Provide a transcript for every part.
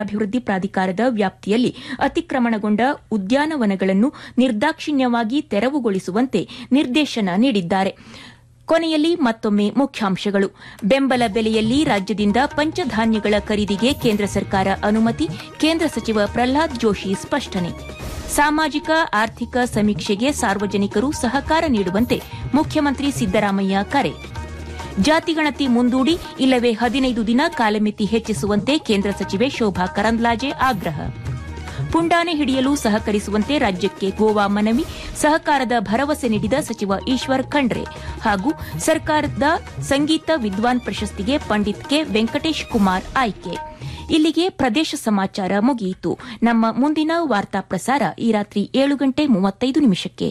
ಅಭಿವೃದ್ಧಿ ಪ್ರಾಧಿಕಾರದ ವ್ಯಾಪ್ತಿಯಲ್ಲಿ ಅತಿಕ್ರಮಣಗೊಂಡ ಉದ್ಯಾನವನಗಳನ್ನು ನಿರ್ದಾಕ್ಷಿಣ್ಯವಾಗಿ ತೆರವುಗೊಳಿಸುವಂತೆ ನಿರ್ದೇಶನ ನೀಡಿದ್ದಾರೆ ಕೊನೆಯಲ್ಲಿ ಮತ್ತೊಮ್ಮೆ ಮುಖ್ಯಾಂಶಗಳು ಬೆಂಬಲ ಬೆಲೆಯಲ್ಲಿ ರಾಜ್ಯದಿಂದ ಪಂಚಧಾನ್ಯಗಳ ಖರೀದಿಗೆ ಕೇಂದ್ರ ಸರ್ಕಾರ ಅನುಮತಿ ಕೇಂದ್ರ ಸಚಿವ ಪ್ರಹ್ಲಾದ್ ಜೋಶಿ ಸ್ಪಷ್ಟನೆ ಸಾಮಾಜಿಕ ಆರ್ಥಿಕ ಸಮೀಕ್ಷೆಗೆ ಸಾರ್ವಜನಿಕರು ಸಹಕಾರ ನೀಡುವಂತೆ ಮುಖ್ಯಮಂತ್ರಿ ಸಿದ್ದರಾಮಯ್ಯ ಕರೆ ಜಾತಿಗಣತಿ ಮುಂದೂಡಿ ಇಲ್ಲವೇ ಹದಿನೈದು ದಿನ ಕಾಲಮಿತಿ ಹೆಚ್ಚಿಸುವಂತೆ ಕೇಂದ್ರ ಸಚಿವೆ ಶೋಭಾ ಕರಂದ್ಲಾಜೆ ಆಗ್ರಹ ಪುಂಡಾನೆ ಹಿಡಿಯಲು ಸಹಕರಿಸುವಂತೆ ರಾಜ್ಯಕ್ಕೆ ಗೋವಾ ಮನವಿ ಸಹಕಾರದ ಭರವಸೆ ನೀಡಿದ ಸಚಿವ ಈಶ್ವರ್ ಖಂಡ್ರೆ ಹಾಗೂ ಸರ್ಕಾರದ ಸಂಗೀತ ವಿದ್ವಾನ್ ಪ್ರಶಸ್ತಿಗೆ ಪಂಡಿತ್ ಕೆ ವೆಂಕಟೇಶ್ ಕುಮಾರ್ ಆಯ್ಕೆ ಇಲ್ಲಿಗೆ ಪ್ರದೇಶ ಸಮಾಚಾರ ಮುಗಿಯಿತು ನಮ್ಮ ಮುಂದಿನ ವಾರ್ತಾ ಪ್ರಸಾರ ಈ ರಾತ್ರಿ ಏಳು ಗಂಟೆ ಮೂವತ್ತೈದು ನಿಮಿಷಕ್ಕೆ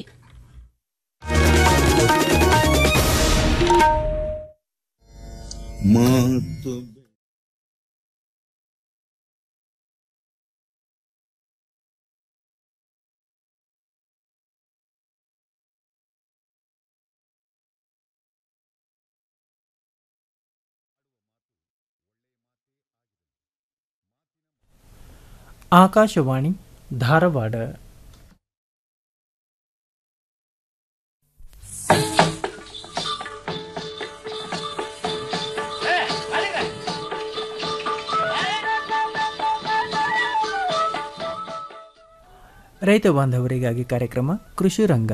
ಮಾತು ಆಕಾಶವಾಣಿ ಧಾರವಾಡ ರೈತ ಬಾಂಧವರಿಗಾಗಿ ಕಾರ್ಯಕ್ರಮ ಕೃಷಿ ರಂಗ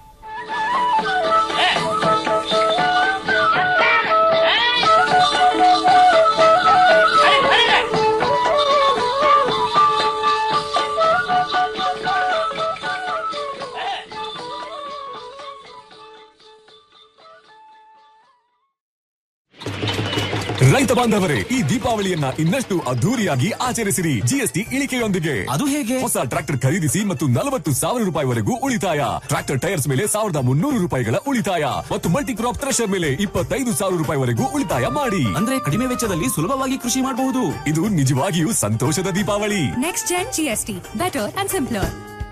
ರೈತ ಬಾಂಧವರೇ ಈ ದೀಪಾವಳಿಯನ್ನ ಇನ್ನಷ್ಟು ಅದ್ದೂರಿಯಾಗಿ ಆಚರಿಸಿರಿ ಜಿಎಸ್ಟಿ ಇಳಿಕೆಯೊಂದಿಗೆ ಅದು ಹೇಗೆ ಹೊಸ ಟ್ರ್ಯಾಕ್ಟರ್ ಖರೀದಿಸಿ ಮತ್ತು ನಲವತ್ತು ಸಾವಿರ ರೂಪಾಯಿವರೆಗೂ ಉಳಿತಾಯ ಟ್ರ್ಯಾಕ್ಟರ್ ಟೈರ್ಸ್ ಮೇಲೆ ಸಾವಿರದ ಮುನ್ನೂರು ರೂಪಾಯಿಗಳ ಉಳಿತಾಯ ಮತ್ತು ಮಲ್ಟಿ ಕ್ರಾಪ್ ಥ್ರೆಶರ್ ಮೇಲೆ ಇಪ್ಪತ್ತೈದು ಸಾವಿರ ರೂಪಾಯಿವರೆಗೂ ಉಳಿತಾಯ ಮಾಡಿ ಅಂದ್ರೆ ಕಡಿಮೆ ವೆಚ್ಚದಲ್ಲಿ ಸುಲಭವಾಗಿ ಕೃಷಿ ಮಾಡಬಹುದು ಇದು ನಿಜವಾಗಿಯೂ ಸಂತೋಷದ Deepavali Next Gen GST. Better and simpler.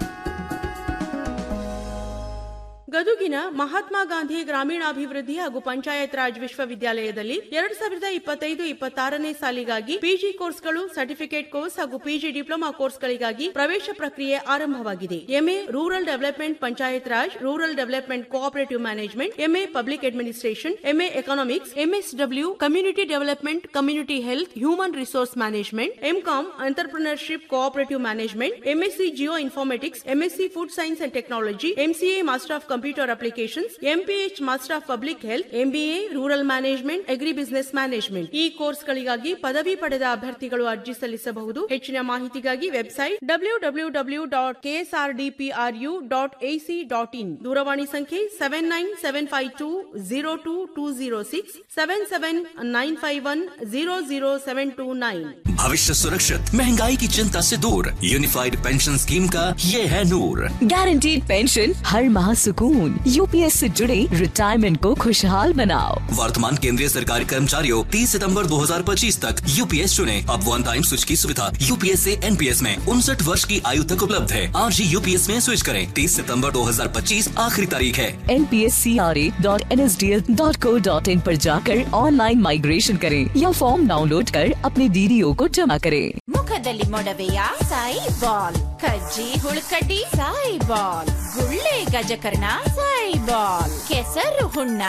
ಗದುಗಿನ Mahatma Gandhi ಗ್ರಾಮೀಣಾಭಿವೃದ್ಧಿ ಹಾಗೂ ಪಂಚಾಯತ್ ರಾಜ್ ವಿಶ್ವವಿದ್ಯಾಲಯದಲ್ಲಿ ಎರಡ್ ಸಾವಿರದ ಇಪ್ಪತ್ತೈದು ಇಪ್ಪತ್ತಾರನೇ ಸಾಲಿಗಾಗಿ ಪಿಜಿ ಕೋರ್ಸ್ಗಳು ಸರ್ಟಿಫಿಕೇಟ್ ಕೋರ್ಸ್ ಹಾಗೂ ಪಿಜಿ ಡಿಪ್ಲೊಮಾ ಕೋರ್ಸ್ಗಳಿಗಾಗಿ ಪ್ರವೇಶ ಪ್ರಕ್ರಿಯೆ ಆರಂಭವಾಗಿದೆ MA rural development panchayat raj rural development cooperative management MA public administration MA economics MSW community development community health human resource management MCom entrepreneurship cooperative management MSc geoinformatics MSc food science and technology MCA master of computer applications MPH master of public health MBA rural management agribusiness management ಈ ಕೋರ್ಸ್ಗಳಿಗಾಗಿ ಪದವಿ ಪಡೆದ ಅಭ್ಯರ್ಥಿಗಳು ಅರ್ಜಿ ಸಲ್ಲಿಸಬಹುದು ಹೆಚ್ಚಿನ ಮಾಹಿತಿಗಾಗಿ website W W W dot KSRDPRU dot AC dot in ದೂರವಾಣಿ ಸಂಖ್ಯೆ seven nine seven five two zero two two zero six seven seven nine five one zero zero seven two nine भविष्य सुरक्षित महंगाई की चिंता से दूर यूनिफाइड पेंशन स्कीम का ये है नूर गारंटीड पेंशन हर माह सुकून यूपीएस से जुड़े रिटायरमेंट को खुशहाल बनाओ वर्तमान केंद्रीय सरकारी कर्मचारियों 30 सितंबर 2025 तक यूपीएस चुने अब वन टाइम स्विच की सुविधा यूपीएस से एनपीएस में उनसठ वर्ष की आयु तक उपलब्ध है आज ही यूपीएस में स्विच करें 30 सितंबर 2025 आखिरी तारीख है N P S C R A dot N S D L dot co dot in पर जाकर ऑनलाइन माइग्रेशन करें या फॉर्म डाउनलोड कर अपने डीडीओ को जमा करें ಮುಖದಲ್ಲಿ ಮೊಡವೆಯ ಸಾಯಿ ಬಾಲ್ ಕಜ್ಜಿ ಹುಳುಕಡ್ಡಿ ಸಾಯಿ ಬಾಲ್ ಗುಳ್ಳೆ ಗಜಕರ್ಣ ಸಾಯಿ ಬಾಲ್ ಕೆಸರು ಹುಣ್ಣ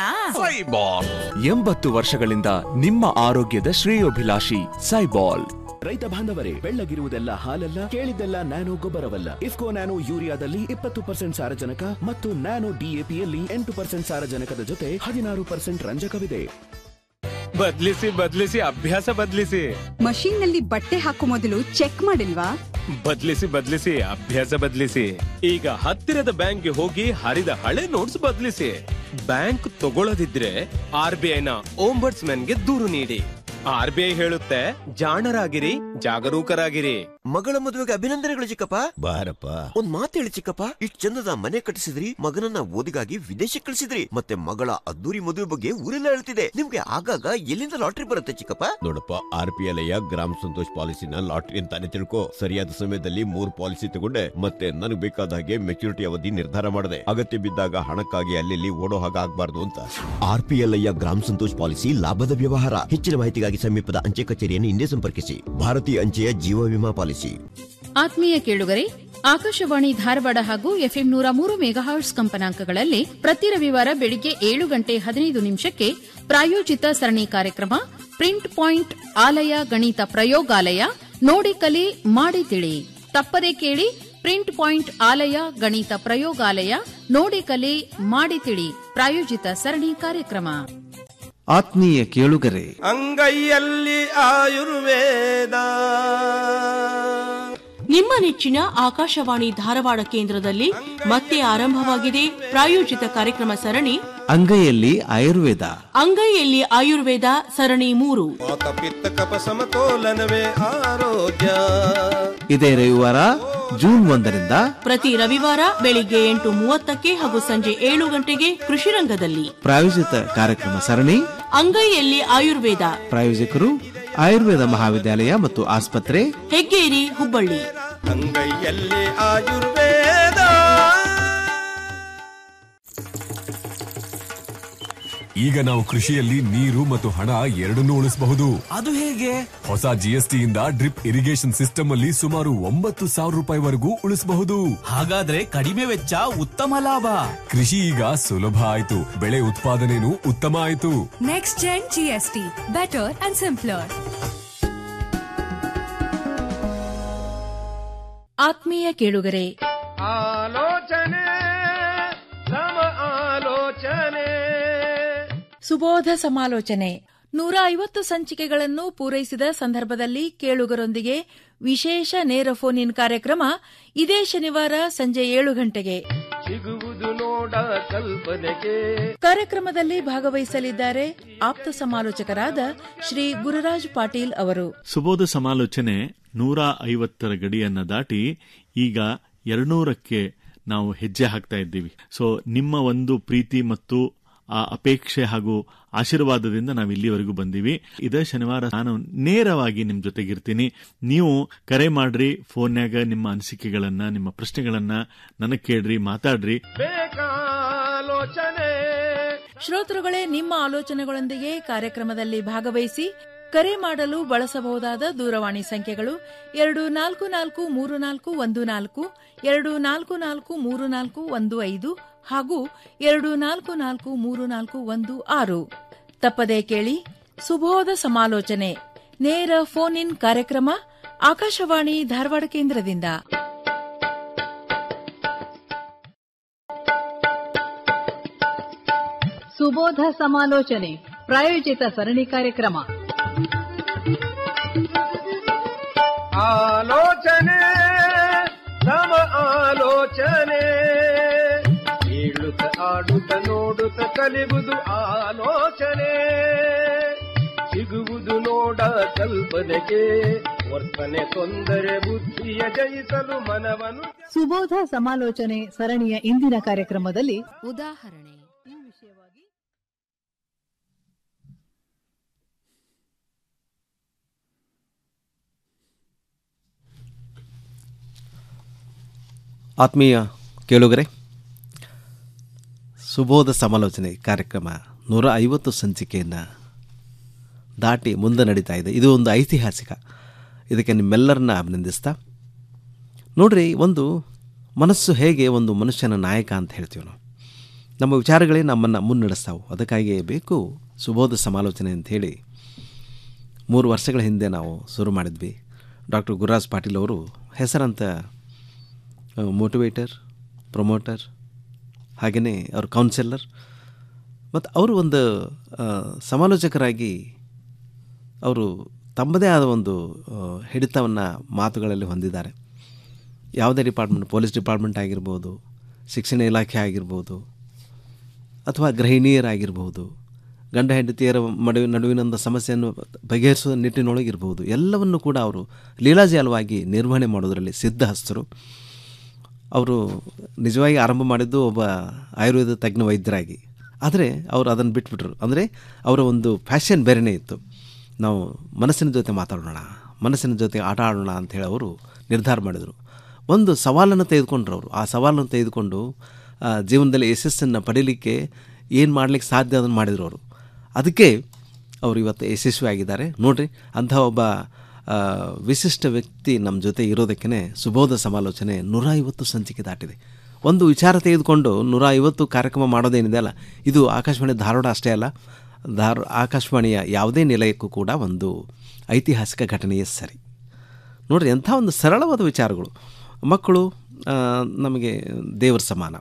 ಎಂಬತ್ತು ವರ್ಷಗಳಿಂದ ನಿಮ್ಮ ಆರೋಗ್ಯದ ಶ್ರೇಯೋಭಿಲಾಷಿ ಸೈಬಾಲ್ ರೈತ ಬಾಂಧವರೇ ಬೆಳ್ಳಗಿರುವುದೆಲ್ಲ ಹಾಲಲ್ಲ ಕೇಳಿದ್ದೆಲ್ಲ ನ್ಯಾನೋ ಗೊಬ್ಬರವಲ್ಲ ಇಫ್ಕೋ ನ್ಯಾನೋ ಯೂರಿಯಾದಲ್ಲಿ ಇಪ್ಪತ್ತು ಪರ್ಸೆಂಟ್ ಸಾರಜನಕ ಮತ್ತು ನ್ಯಾನೋ ಡಿಎಪಿಯಲ್ಲಿ ಎಂಟು ಪರ್ಸೆಂಟ್ ಸಾರಜನಕದ ಜೊತೆ ಹದಿನಾರು ಪರ್ಸೆಂಟ್ ರಂಜಕವಿದೆ ಬದ್ಲಿಸಿ ಬದ್ಲಿಸಿ ಅಭ್ಯಾಸ ಬದ್ಲಿಸಿ ಮಷೀನ್ ನಲ್ಲಿ ಬಟ್ಟೆ ಹಾಕೋ ಮೊದಲು ಚೆಕ್ ಮಾಡಿಲ್ವಾ ಬದ್ಲಿಸಿ ಬದ್ಲಿಸಿ ಅಭ್ಯಾಸ ಬದ್ಲಿಸಿ ಈಗ ಹತ್ತಿರದ ಬ್ಯಾಂಕ್ಗೆ ಹೋಗಿ ಹರಿದ ಹಳೆ ನೋಟ್ಸ್ ಬದ್ಲಿಸಿ ಬ್ಯಾಂಕ್ ತಗೊಳ್ಳದಿದ್ರೆ ಆರ್ ಬಿ ಐನ ಓಂಬರ್ಟ್ಸ್ ಗೆ ದೂರು ನೀಡಿ ಆರ್ ಬಿ ಐ ಹೇಳುತ್ತೆ ಜಾಣರಾಗಿರಿ ಜಾಗರೂಕರಾಗಿರಿ ಮಗಳ ಮದುವೆಗೆ ಅಭಿನಂದನೆಗಳು ಚಿಕ್ಕಪ್ಪ ಬಾರಪ್ಪ ಒಂದ್ ಮಾತು ಹೇಳಿ ಚಿಕ್ಕಪ್ಪ ಇಷ್ಟ್ ಚಂದದ ಮನೆ ಕಟ್ಟಿಸಿದ್ರಿ ಮಗನನ್ನ ಓದಿಗಾಗಿ ವಿದೇಶಕ್ಕೆ ಕಳಿಸಿದ್ರಿ ಮತ್ತೆ ಮಗಳ ಅದ್ದೂರಿ ಮದುವೆ ಬಗ್ಗೆ ಊರೆಲ್ಲ ಹೇಳ್ತಿದೆ ನಿಮ್ಗೆ ಆಗಾಗ ಎಲ್ಲಿಂದ ಲಾಟ್ರಿ ಬರುತ್ತೆ ಚಿಕ್ಕಪ್ಪ ನೋಡಪ್ಪ ಆರ್ ಪಿ ಎಲ್ ಗ್ರಾಮ ಸಂತೋಷ್ ಪಾಲಿಸಿನ ಲಾಟ್ರಿ ಅಂತಾನೆ ತಿಳ್ಕೊ ಸರಿಯಾದ ಸಮಯದಲ್ಲಿ ಮೂರ್ ಪಾಲಿಸಿ ತಗೊಂಡೆ ಮತ್ತೆ ನನಗೆ ಬೇಕಾದ ಹಾಗೆ ಮೆಚುರಿಟಿ ಅವಧಿ ನಿರ್ಧಾರ ಮಾಡಿದೆ ಅಗತ್ಯ ಬಿದ್ದಾಗ ಹಣಕ್ಕಾಗಿ ಅಲ್ಲಿ ಓಡೋ ಹಾಗೆ ಆಗ್ಬಾರ್ದು ಅಂತ ಆರ್ ಪಿ ಎಲ್ ಗ್ರಾಮ ಸಂತೋಷ್ ಪಾಲಿಸಿ ಲಾಭದ ವ್ಯವಹಾರ ಹೆಚ್ಚಿನ ಮಾಹಿತಿಗಾಗಿ ಸಮೀಪದ ಅಂಚೆ ಕಚೇರಿಯನ್ನು ಹಿಂದೆ ಸಂಪರ್ಕಿಸಿ ಭಾರತೀಯ ಅಂಚೆಯ ಜೀವ ವಿಮಾ ಪಾಲಿಸಿ ಆತ್ಮೀಯ ಕೇಳುಗರೆ ಆಕಾಶವಾಣಿ ಧಾರವಾಡ ಹಾಗೂ ಎಫ್ಎಂ ನೂರ ಮೂರು ಮೆಗಾಹರ್ಟ್ಸ್ ಕಂಪನಾಂಕಗಳಲ್ಲಿ ಪ್ರತಿ ರವಿವಾರ ಬೆಳಿಗ್ಗೆ ಏಳು ಗಂಟೆ ಹದಿನೈದು ನಿಮಿಷಕ್ಕೆ ಪ್ರಾಯೋಜಿತ ಸರಣಿ ಕಾರ್ಯಕ್ರಮ ಪ್ರಿಂಟ್ ಪಾಯಿಂಟ್ ಆಲಯ ಗಣಿತ ಪ್ರಯೋಗಾಲಯ ನೋಡಿ ಕಲಿ ಮಾಡಿ ತಿಳಿ ತಪ್ಪದೆ ಕೇಳಿ ಪ್ರಿಂಟ್ ಪಾಯಿಂಟ್ ಆಲಯ ಗಣಿತ ಪ್ರಯೋಗಾಲಯ ನೋಡಿ ಕಲಿ ಮಾಡಿ ತಿಳಿ ಪ್ರಾಯೋಜಿತ ಸರಣಿ ಕಾರ್ಯಕ್ರಮ ಆತ್ಮೀಯ ಕೇಳುಗರೆ ಅಂಗೈಯಲ್ಲಿ ಆಯುರ್ವೇದ ನಿಮ್ಮ ನೆಚ್ಚಿನ ಆಕಾಶವಾಣಿ ಧಾರವಾಡ ಕೇಂದ್ರದಲ್ಲಿ ಮತ್ತೆ ಆರಂಭವಾಗಿದೆ ಪ್ರಾಯೋಜಿತ ಕಾರ್ಯಕ್ರಮ ಸರಣಿ ಅಂಗೈಯಲ್ಲಿ ಆಯುರ್ವೇದ ಅಂಗೈಯಲ್ಲಿ ಆಯುರ್ವೇದ ಸರಣಿ ಮೂರು ವಾತ ಪಿತ್ತ ಕಪ ಸಮತೋಲನವೇ ಆರೋಗ್ಯ ಇದೇ ರವಿವಾರ ಜೂನ್ ಒಂದರಿಂದ ಪ್ರತಿ ರವಿವಾರ ಬೆಳಿಗ್ಗೆ ಎಂಟು ಮೂವತ್ತಕ್ಕೆ ಹಾಗೂ ಸಂಜೆ ಏಳು ಗಂಟೆಗೆ ಕೃಷಿ ರಂಗದಲ್ಲಿ ಪ್ರಾಯೋಜಿತ ಕಾರ್ಯಕ್ರಮ ಸರಣಿ ಅಂಗೈಯಲ್ಲಿ ಆಯುರ್ವೇದ ಪ್ರಾಯೋಜಕರು ಆಯುರ್ವೇದ ಮಹಾವಿದ್ಯಾಲಯ ಮತ್ತು ಆಸ್ಪತ್ರೆ ಹೆಗ್ಗೇರಿ ಹುಬ್ಬಳ್ಳಿ ಅಂಗೈಯಲ್ಲಿ ಆಯುರ್ವೇದ ಈಗ ನಾವು ಕೃಷಿಯಲ್ಲಿ ನೀರು ಮತ್ತು ಹಣ ಎರಡನ್ನೂ ಉಳಿಸಬಹುದು ಅದು ಹೇಗೆ ಹೊಸ ಜಿಎಸ್ಟಿಯಿಂದ ಡ್ರಿಪ್ ಇರಿಗೇಷನ್ ಸಿಸ್ಟಮ್ ಅಲ್ಲಿ ಸುಮಾರು ಒಂಬತ್ತು ಸಾವಿರ ರೂಪಾಯಿವರೆಗೂ ಉಳಿಸಬಹುದು ಹಾಗಾದ್ರೆ ಕಡಿಮೆ ವೆಚ್ಚ ಉತ್ತಮ ಲಾಭ ಕೃಷಿ ಈಗ ಸುಲಭ ಆಯ್ತು ಬೆಳೆ ಉತ್ಪಾದನೆನೂ ಉತ್ತಮ ಆಯ್ತು Next Gen GST. Better and simpler. ಆತ್ಮೀಯ ಕೇಳುಗರೆ ಆಲೋಚನೆ ಸಮ ಆಲೋಚನೆ ಸುಬೋಧ ಸಮಾಲೋಚನೆ ನೂರ ಐವತ್ತು ಸಂಚಿಕೆಗಳನ್ನು ಪೂರೈಸಿದ ಸಂದರ್ಭದಲ್ಲಿ ಕೇಳುಗರೊಂದಿಗೆ ವಿಶೇಷ ನೇರ ಫೋನ್ ಇನ್ ಕಾರ್ಯಕ್ರಮ ಇದೇ ಶನಿವಾರ ಸಂಜೆ ಏಳು ಗಂಟೆಗೆ ಸಿಗುವುದು ನೋಡ ಕಲ್ಪನೆಗೆ ಕಾರ್ಯಕ್ರಮದಲ್ಲಿ ಭಾಗವಹಿಸಲಿದ್ದಾರೆ ಆಪ್ತ ಸಮಾಲೋಚಕರಾದ ಶ್ರೀ ಗುರುರಾಜ್ ಪಾಟೀಲ್ ಅವರು ಸುಬೋಧ ಸಮಾಲೋಚನೆ ನೂರ ಐವತ್ತರ ಗಡಿಯನ್ನ ದಾಟಿ ಈಗ ಎರಡ್ನೂರಕ್ಕೆ ನಾವು ಹೆಜ್ಜೆ ಹಾಕ್ತಾ ಇದ್ದೀವಿ ಸೊ ನಿಮ್ಮ ಒಂದು ಪ್ರೀತಿ ಮತ್ತು ಆ ಅಪೇಕ್ಷೆ ಹಾಗೂ ಆಶೀರ್ವಾದದಿಂದ ನಾವು ಇಲ್ಲಿವರೆಗೂ ಬಂದೀವಿ ಇದೇ ಶನಿವಾರ ನಾನು ನೇರವಾಗಿ ನಿಮ್ ಜೊತೆಗಿರ್ತೀನಿ ನೀವು ಕರೆ ಮಾಡ್ರಿ ಫೋನ್ಯಾಗ ನಿಮ್ಮ ಅನಿಸಿಕೆಗಳನ್ನ ನಿಮ್ಮ ಪ್ರಶ್ನೆಗಳನ್ನ ನನಗ್ ಕೇಳ್ರಿ ಮಾತಾಡ್ರಿ ಬೇಕಾಲೋಚನೆ ಶ್ರೋತೃಗಳೇ ನಿಮ್ಮ ಆಲೋಚನೆಗಳೊಂದಿಗೆ ಕಾರ್ಯಕ್ರಮದಲ್ಲಿ ಭಾಗವಹಿಸಿ ಕರೆ ಮಾಡಲು ಬಳಸಬಹುದಾದ ದೂರವಾಣಿ ಸಂಖ್ಯೆಗಳು ಎರಡು ನಾಲ್ಕು ನಾಲ್ಕು ಮೂರು ನಾಲ್ಕು ಒಂದು ನಾಲ್ಕು ಎರಡು ನಾಲ್ಕು ನಾಲ್ಕು ಮೂರು ನಾಲ್ಕು ಒಂದು ಐದು ಹಾಗೂ ಎರಡು ನಾಲ್ಕು ನಾಲ್ಕು ಮೂರು ನಾಲ್ಕು ಒಂದು ಆರು ತಪ್ಪದೇ ಕೇಳಿ ಸುಬೋಧ ಸಮಾಲೋಚನೆ ನೇರ ಫೋನ್ ಇನ್ ಕಾರ್ಯಕ್ರಮ ಆಕಾಶವಾಣಿ ಧಾರವಾಡ ಕೇಂದ್ರದಿಂದ ಸುಬೋಧ ಸಮಾಲೋಚನೆ ಪ್ರಾಯೋಜಿತ ಸರಣಿ ಕಾರ್ಯಕ್ರಮ ಆಲೋಚನೆ ಸಮ ಆಲೋಚನೆ ಹೇಳುತ್ತ ಆಡುತ್ತ ನೋಡುತ್ತ ಕಲಿಬುದು ಆಲೋಚನೆ ಸಿಗುವುದು ನೋಡ ಕಲ್ಪನೆಗೆ ವರ್ತನೆ ತೊಂದರೆ ಬುದ್ಧಿಯ ಜಯಿಸಲು ಮನವನ್ನು ಸುಬೋಧ ಸಮಾಲೋಚನೆ ಸರಣಿಯ ಇಂದಿನ ಕಾರ್ಯಕ್ರಮದಲ್ಲಿ ಉದಾಹರಣೆ ಆತ್ಮೀಯ ಕೇಳುಗರೆ ಸುಬೋಧ ಸಮಾಲೋಚನೆ ಕಾರ್ಯಕ್ರಮ ನೂರ ಐವತ್ತು ಸಂಚಿಕೆಯನ್ನು ದಾಟಿ ಮುಂದೆ ನಡೀತಾ ಇದೆ ಇದು ಒಂದು ಐತಿಹಾಸಿಕ ಇದಕ್ಕೆ ನಿಮ್ಮೆಲ್ಲರನ್ನ ಅಭಿನಂದಿಸ್ತಾ ನೋಡ್ರಿ ಒಂದು ಮನಸ್ಸು ಹೇಗೆ ಒಂದು ಮನುಷ್ಯನ ನಾಯಕ ಅಂತ ಹೇಳ್ತೀವಿ ನಾವು ನಮ್ಮ ವಿಚಾರಗಳೇ ನಮ್ಮನ್ನು ಮುನ್ನಡೆಸ್ತಾವೆ ಅದಕ್ಕಾಗಿಯೇ ಬೇಕು ಸುಬೋಧ ಸಮಾಲೋಚನೆ ಅಂಥೇಳಿ ಮೂರು ವರ್ಷಗಳ ಹಿಂದೆ ನಾವು ಶುರು ಮಾಡಿದ್ವಿ ಡಾಕ್ಟರ್ ಗುರುರಾಜ್ ಪಾಟೀಲ್ ಅವರು ಹೆಸರಂತ ಮೋಟಿವೇಟರ್ ಪ್ರೊಮೋಟರ್ ಹಾಗೆಯೇ ಅವ್ರ ಕೌನ್ಸಿಲರ್ ಮತ್ತು ಅವರು ಒಂದು ಆ, ಸಮಾಲೋಚಕರಾಗಿ ಅವರು ತಮ್ಮದೇ ಆದ ಒಂದು ಹಿಡಿತವನ್ನು ಮಾತುಗಳಲ್ಲಿ ಹೊಂದಿದ್ದಾರೆ ಯಾವುದೇ ಡಿಪಾರ್ಟ್ಮೆಂಟ್ ಪೊಲೀಸ್ ಡಿಪಾರ್ಟ್ಮೆಂಟ್ ಆಗಿರ್ಬೋದು ಶಿಕ್ಷಣ ಇಲಾಖೆ ಆಗಿರ್ಬೋದು ಅಥವಾ ಗೃಹಿಣಿಯರಾಗಿರ್ಬೋದು ಗಂಡ ಹೆಂಡತಿಯರ ಮಡುವೆ ನಡುವಿನೊಂದು ಸಮಸ್ಯೆಯನ್ನು ಬಗೆಹರಿಸುವ ನಿಟ್ಟಿನೊಳಗಿರ್ಬೋದು ಎಲ್ಲವನ್ನು ಕೂಡ ಅವರು ಲೀಲಾಜಾಲವಾಗಿ ನಿರ್ವಹಣೆ ಮಾಡೋದರಲ್ಲಿ ಸಿದ್ಧಹಸ್ತರು ಅವರು ನಿಜವಾಗಿ ಆರಂಭ ಮಾಡಿದ್ದು ಒಬ್ಬ ಆಯುರ್ವೇದ ತಜ್ಞ ವೈದ್ಯರಾಗಿ ಆದರೆ ಅವರು ಅದನ್ನು ಬಿಟ್ಬಿಟ್ರು ಅಂದರೆ ಅವರ ಒಂದು ಫ್ಯಾಷನ್ ಬೇರೆಯೇ ಇತ್ತು ನಾವು ಮನಸ್ಸಿನ ಜೊತೆ ಮಾತಾಡೋಣ ಮನಸ್ಸಿನ ಜೊತೆ ಆಟ ಆಡೋಣ ಅಂಥೇಳಿ ಅವರು ನಿರ್ಧಾರ ಮಾಡಿದರು ಒಂದು ಸವಾಲನ್ನು ತೆಗೆದುಕೊಂಡ್ರು ಅವರು ಆ ಸವಾಲನ್ನು ತೆಗೆದುಕೊಂಡು ಆ, ಜೀವನದಲ್ಲಿ ಯಶಸ್ಸನ್ನು ಪಡೀಲಿಕ್ಕೆ ಏನು ಮಾಡಲಿಕ್ಕೆ ಸಾಧ್ಯ ಅದನ್ನು ಮಾಡಿದರು ಅವರು ಅದಕ್ಕೆ ಅವರು ಇವತ್ತು ಯಶಸ್ವಿ ಆಗಿದ್ದಾರೆ ನೋಡ್ರಿ ಅಂಥ ಒಬ್ಬ ಆ, ವಿಶಿಷ್ಟ ವ್ಯಕ್ತಿ ನಮ್ಮ ಜೊತೆ ಇರೋದಕ್ಕೇ ಸುಬೋಧ ಸಮಾಲೋಚನೆ ನೂರ ಐವತ್ತು ಸಂಚಿಕೆ ದಾಟಿದೆ ಒಂದು ವಿಚಾರ ತೆಗೆದುಕೊಂಡು ನೂರ ಐವತ್ತು ಕಾರ್ಯಕ್ರಮ ಮಾಡೋದೇನಿದೆ ಅಲ್ಲ ಇದು ಆಕಾಶವಾಣಿ ಧಾರವಾಡ ಅಷ್ಟೇ ಅಲ್ಲ ಧಾರ ಆಕಾಶವಾಣಿಯ ಯಾವುದೇ ನಿಲಯಕ್ಕೂ ಕೂಡ ಒಂದು ಐತಿಹಾಸಿಕ ಘಟನೆಯೇ ಸರಿ ನೋಡ್ರಿ ಎಂಥ ಒಂದು ಸರಳವಾದ ವಿಚಾರಗಳು ಮಕ್ಕಳು ಆ, ನಮಗೆ ದೇವರ ಸಮಾನ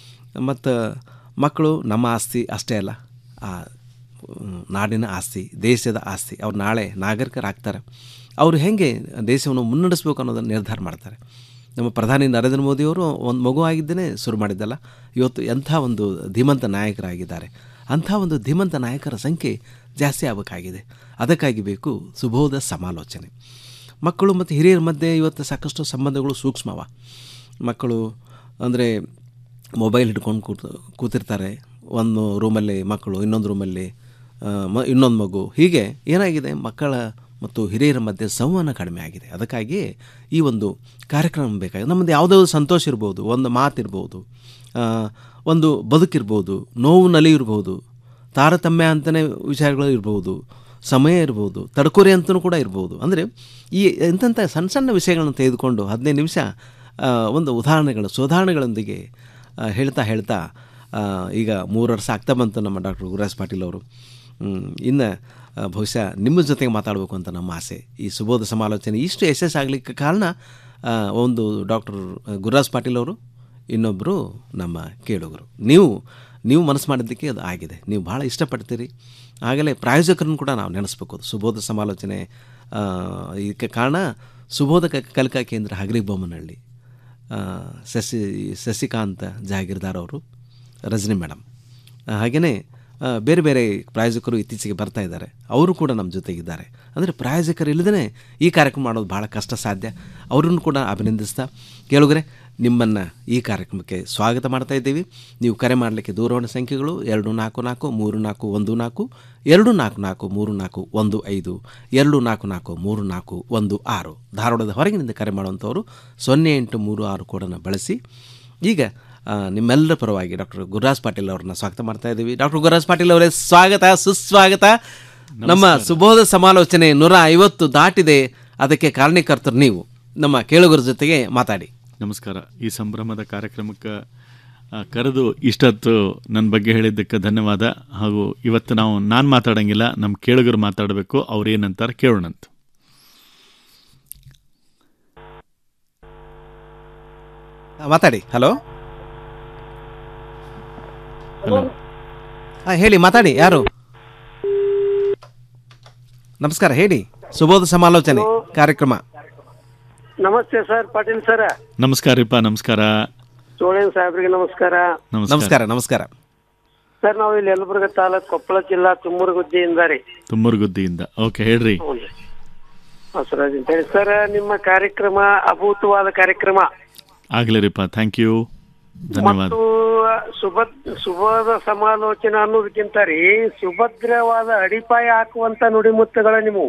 ಮತ್ತು ಮಕ್ಕಳು ನಮ್ಮ ಆಸ್ತಿ ಅಷ್ಟೇ ಅಲ್ಲ ಆ, ಮ್, ನಾಡಿನ ಆಸ್ತಿ ದೇಶದ ಆಸ್ತಿ ಅವ್ರು ನಾಳೆ ನಾಗರಿಕರಾಗ್ತಾರೆ ಅವರು ಹೇಗೆ ದೇಶವನ್ನು ಮುನ್ನಡೆಸಬೇಕು ಅನ್ನೋದನ್ನು ನಿರ್ಧಾರ ಮಾಡ್ತಾರೆ ನಮ್ಮ ಪ್ರಧಾನಿ ನರೇಂದ್ರ ಮೋದಿಯವರು ಒಂದು ಮಗು ಆಗಿದ್ದೇನೆ ಶುರು ಮಾಡಿದ್ದಲ್ಲ ಇವತ್ತು ಎಂಥ ಒಂದು ಧೀಮಂತ ನಾಯಕರಾಗಿದ್ದಾರೆ ಅಂಥ ಒಂದು ಧೀಮಂತ ನಾಯಕರ ಸಂಖ್ಯೆ ಜಾಸ್ತಿ ಆಗಬೇಕಾಗಿದೆ ಅದಕ್ಕಾಗಿ ಬೇಕು ಸುಬೋಧ ಸಮಾಲೋಚನೆ ಮಕ್ಕಳು ಮತ್ತು ಹಿರಿಯರ ಮಧ್ಯೆ ಇವತ್ತು ಸಾಕಷ್ಟು ಸಂಬಂಧಗಳು ಸೂಕ್ಷ್ಮವ ಮಕ್ಕಳು ಅಂದರೆ ಮೊಬೈಲ್ ಹಿಡ್ಕೊಂಡು ಕೂತು ಕೂತಿರ್ತಾರೆ ಒಂದು ರೂಮಲ್ಲಿ ಮಕ್ಕಳು ಇನ್ನೊಂದು ರೂಮಲ್ಲಿ ಆ, ಮ ಇನ್ನೊಂದು ಮಗು ಹೀಗೆ ಏನಾಗಿದೆ ಮಕ್ಕಳ ಮತ್ತು ಹಿರಿಯರ ಮಧ್ಯೆ ಸಂವಹನ ಕಡಿಮೆ ಆಗಿದೆ ಅದಕ್ಕಾಗಿ ಈ ಒಂದು ಕಾರ್ಯಕ್ರಮ ಬೇಕಾಗಿದೆ ನಮ್ಮದು ಯಾವುದೋ ಸಂತೋಷ ಇರ್ಬೋದು ಒಂದು ಮಾತಿರ್ಬೋದು ಆ, ಒಂದು ಬದುಕಿರ್ಬೋದು ನೋವು ನಲಿ ಇರ್ಬೋದು ತಾರತಮ್ಯ ಅಂತಲೇ ವಿಚಾರಗಳು ಇರ್ಬೋದು ಸಮಯ ಇರ್ಬೋದು ತಡ್ಕೊರೆ ಅಂತಲೂ ಕೂಡ ಇರ್ಬೋದು ಅಂದರೆ ಈ ಎಂಥಂಥ ಸಣ್ಣ ಸಣ್ಣ ವಿಷಯಗಳನ್ನು ತೆಗೆದುಕೊಂಡು ಹದಿನೈದು ನಿಮಿಷ ಆ, ಒಂದು ಉದಾಹರಣೆಗಳು ಸುಧಾರಣೆಗಳೊಂದಿಗೆ ಆ, ಹೇಳ್ತಾ ಹೇಳ್ತಾ ಆ, ಈಗ ಮೂರು ವರ್ಷ ಆಗ್ತಾ ಬಂತು ನಮ್ಮ ಡಾಕ್ಟರ್ ಗುರುರಾಜ್ ಪಾಟೀಲ್ ಅವರು ಇನ್ನು ಬಹುಶಃ ನಿಮ್ಮ ಜೊತೆಗೆ ಮಾತಾಡಬೇಕು ಅಂತ ನಮ್ಮ ಆಸೆ ಈ ಸುಬೋಧ ಸಮಾಲೋಚನೆ ಇಷ್ಟು ಯಶಸ್ಸಾಗಲಿಕ್ಕೆ ಕಾರಣ ಆ, ಒಂದು ಡಾಕ್ಟರ್ ಗುರುರಾಜ್ ಪಾಟೀಲ್ ಅವರು ಇನ್ನೊಬ್ಬರು ನಮ್ಮ ಕೇಳುಗರು ನೀವು ನೀವು ಮನಸ್ಸು ಮಾಡಿದ್ದಕ್ಕೆ ಅದು ಆಗಿದೆ ನೀವು ಭಾಳ ಇಷ್ಟಪಡ್ತೀರಿ ಆಗಲೇ ಪ್ರಾಯೋಜಕರನ್ನು ಕೂಡ ನಾವು ನೆನೆಸ್ಬೇಕು ಅದು ಸುಬೋಧ ಸಮಾಲೋಚನೆ ಆ, ಇದಕ್ಕೆ ಕಾರಣ ಸುಬೋಧ ಕ- ಕಲಿಕಾ ಕೇಂದ್ರ ಹಗರಿ ಬೊಮ್ಮನಹಳ್ಳಿ ಆ, ಶಶಿ ಶಶಿಕಾಂತ್ ಜಾಗೀರ್ದಾರ್ ಅವರು ರಜನಿ ಮೇಡಮ್ ಹಾಗೆಯೇ ಬೇರೆ ಬೇರೆ ಪ್ರಾಯೋಜಕರು ಇತ್ತೀಚೆಗೆ ಬರ್ತಾ ಇದ್ದಾರೆ ಅವರು ಕೂಡ ನಮ್ಮ ಜೊತೆಗಿದ್ದಾರೆ ಅಂದರೆ ಪ್ರಾಯೋಜಕರು ಇಲ್ಲದೇ ಈ ಕಾರ್ಯಕ್ರಮ ಮಾಡೋದು ಭಾಳ ಕಷ್ಟ ಸಾಧ್ಯ ಅವರನ್ನು ಕೂಡ ಅಭಿನಂದಿಸ್ತಾ ಕೇಳುಗರೆ ನಿಮ್ಮನ್ನು ಈ ಕಾರ್ಯಕ್ರಮಕ್ಕೆ ಸ್ವಾಗತ ಮಾಡ್ತಾ ಇದ್ದೀವಿ ನೀವು ಕರೆ ಮಾಡಲಿಕ್ಕೆ ದೂರವಾಣಿ ಸಂಖ್ಯೆಗಳು ಎರಡು ನಾಲ್ಕು ನಾಲ್ಕು ಮೂರು ನಾಲ್ಕು ಒಂದು ನಾಲ್ಕು ಎರಡು ನಾಲ್ಕು ನಾಲ್ಕು ಮೂರು ನಾಲ್ಕು ಒಂದು ಐದು ಎರಡು ನಾಲ್ಕು ನಾಲ್ಕು ಮೂರು ನಾಲ್ಕು ಒಂದು ಆರು ಧಾರವಾಡದ ಹೊರಗಿನಿಂದ ಕರೆ ಮಾಡುವಂಥವರು ಸೊನ್ನೆ ಎಂಟು ಮೂರು ಆರು ಕೋಡನ್ನು ಬಳಸಿ ಈಗ ಆ, ನಿಮ್ಮೆಲ್ಲರ ಪರವಾಗಿ ಡಾಕ್ಟರ್ ಗುರುರಾಜ್ ಪಾಟೀಲ್ ಅವ್ರನ್ನ ಸ್ವಾಗತ ಮಾಡ್ತಾ ಇದ್ದೀವಿ ಡಾಕ್ಟರ್ ಗುರುರಾಜ್ ಪಾಟೀಲ್ ಅವರೇ ಸ್ವಾಗತ ಸುಸ್ವಾಗತ ನಮ್ಮ ಸುಬೋಧ ಸಮಾಲೋಚನೆ ನೂರ ಐವತ್ತು ದಾಟಿದೆ ಅದಕ್ಕೆ ಕಾರಣೀಕರ್ತರು ನೀವು ನಮ್ಮ ಕೇಳುಗರ ಜೊತೆಗೆ ಮಾತಾಡಿ ನಮಸ್ಕಾರ ಈ ಸಂಭ್ರಮದ ಕಾರ್ಯಕ್ರಮಕ್ಕೆ ಆ, ಕರೆದು ಇಷ್ಟೊತ್ತು ನನ್ನ ಬಗ್ಗೆ ಹೇಳಿದ್ದಕ್ಕೆ ಧನ್ಯವಾದ ಹಾಗೂ ಇವತ್ತು ನಾವು ನಾನು ಮಾತಾಡಂಗಿಲ್ಲ ನಮ್ಮ ಕೇಳುಗರು ಮಾತಾಡಬೇಕು ಅವ್ರು ಏನಂತಾರೆ ಕೇಳೋಣಂತ ಆ, ಮಾತಾಡಿ ಹಲೋ ಹಲೋ ಹಾಂ ಹೇಳಿ ಮಾತಾಡಿ ಯಾರು ನಮಸ್ಕಾರ ಹೇಳಿ ಸುಬೋಧ ಸಮಾಲೋಚನೆ ಕಾರ್ಯಕ್ರಮ ನಮಸ್ತೆ ಸರ್ ಪಾಟೀಲ್ ಸರ್ ನಮಸ್ಕಾರ ರೀಪ ನಮಸ್ಕಾರ ಸೋಳೇನ್ ಸಾಹೇಬ್ರಿಗೆ ನಮಸ್ಕಾರ ನಮಸ್ಕಾರ ನಮಸ್ಕಾರ ಸರ್ ನಾವು ಇಲ್ಲಿ ಯಲಬುರ್ಗ ತಾಲೂಕ್ ಕೊಪ್ಪಳ ಜಿಲ್ಲಾ ತುಮ್ಮೂರುಗುದ್ದಿಯಿಂದ ರೀ ತುಮ್ಮೂರುಗುದ್ದಿಯಿಂದ ಓಕೆ ಹೇಳ್ರಿ ಹೌದು ಬಸವರಾಜ್ ಅಂತ ಹೇಳಿ ಸರ್ ನಿಮ್ಮ ಕಾರ್ಯಕ್ರಮ ಅಭೂತವಾದ ಕಾರ್ಯಕ್ರಮ ಆಗ್ಲಿ ರೀಪ ಥ್ಯಾಂಕ್ ಯು ಧನ್ಯವಾದ ಮತ್ತು ಸುಭದ್ ಸುಭದ ಸಮಾಲೋಚನೆ ಅನ್ನೋದಕ್ಕಿಂತ ರೀ ಸುಭದ್ರವಾದ ಅಡಿಪಾಯ ಹಾಕುವಂತ ನುಡಿಮುತ್ತುಗಳ ನೀವು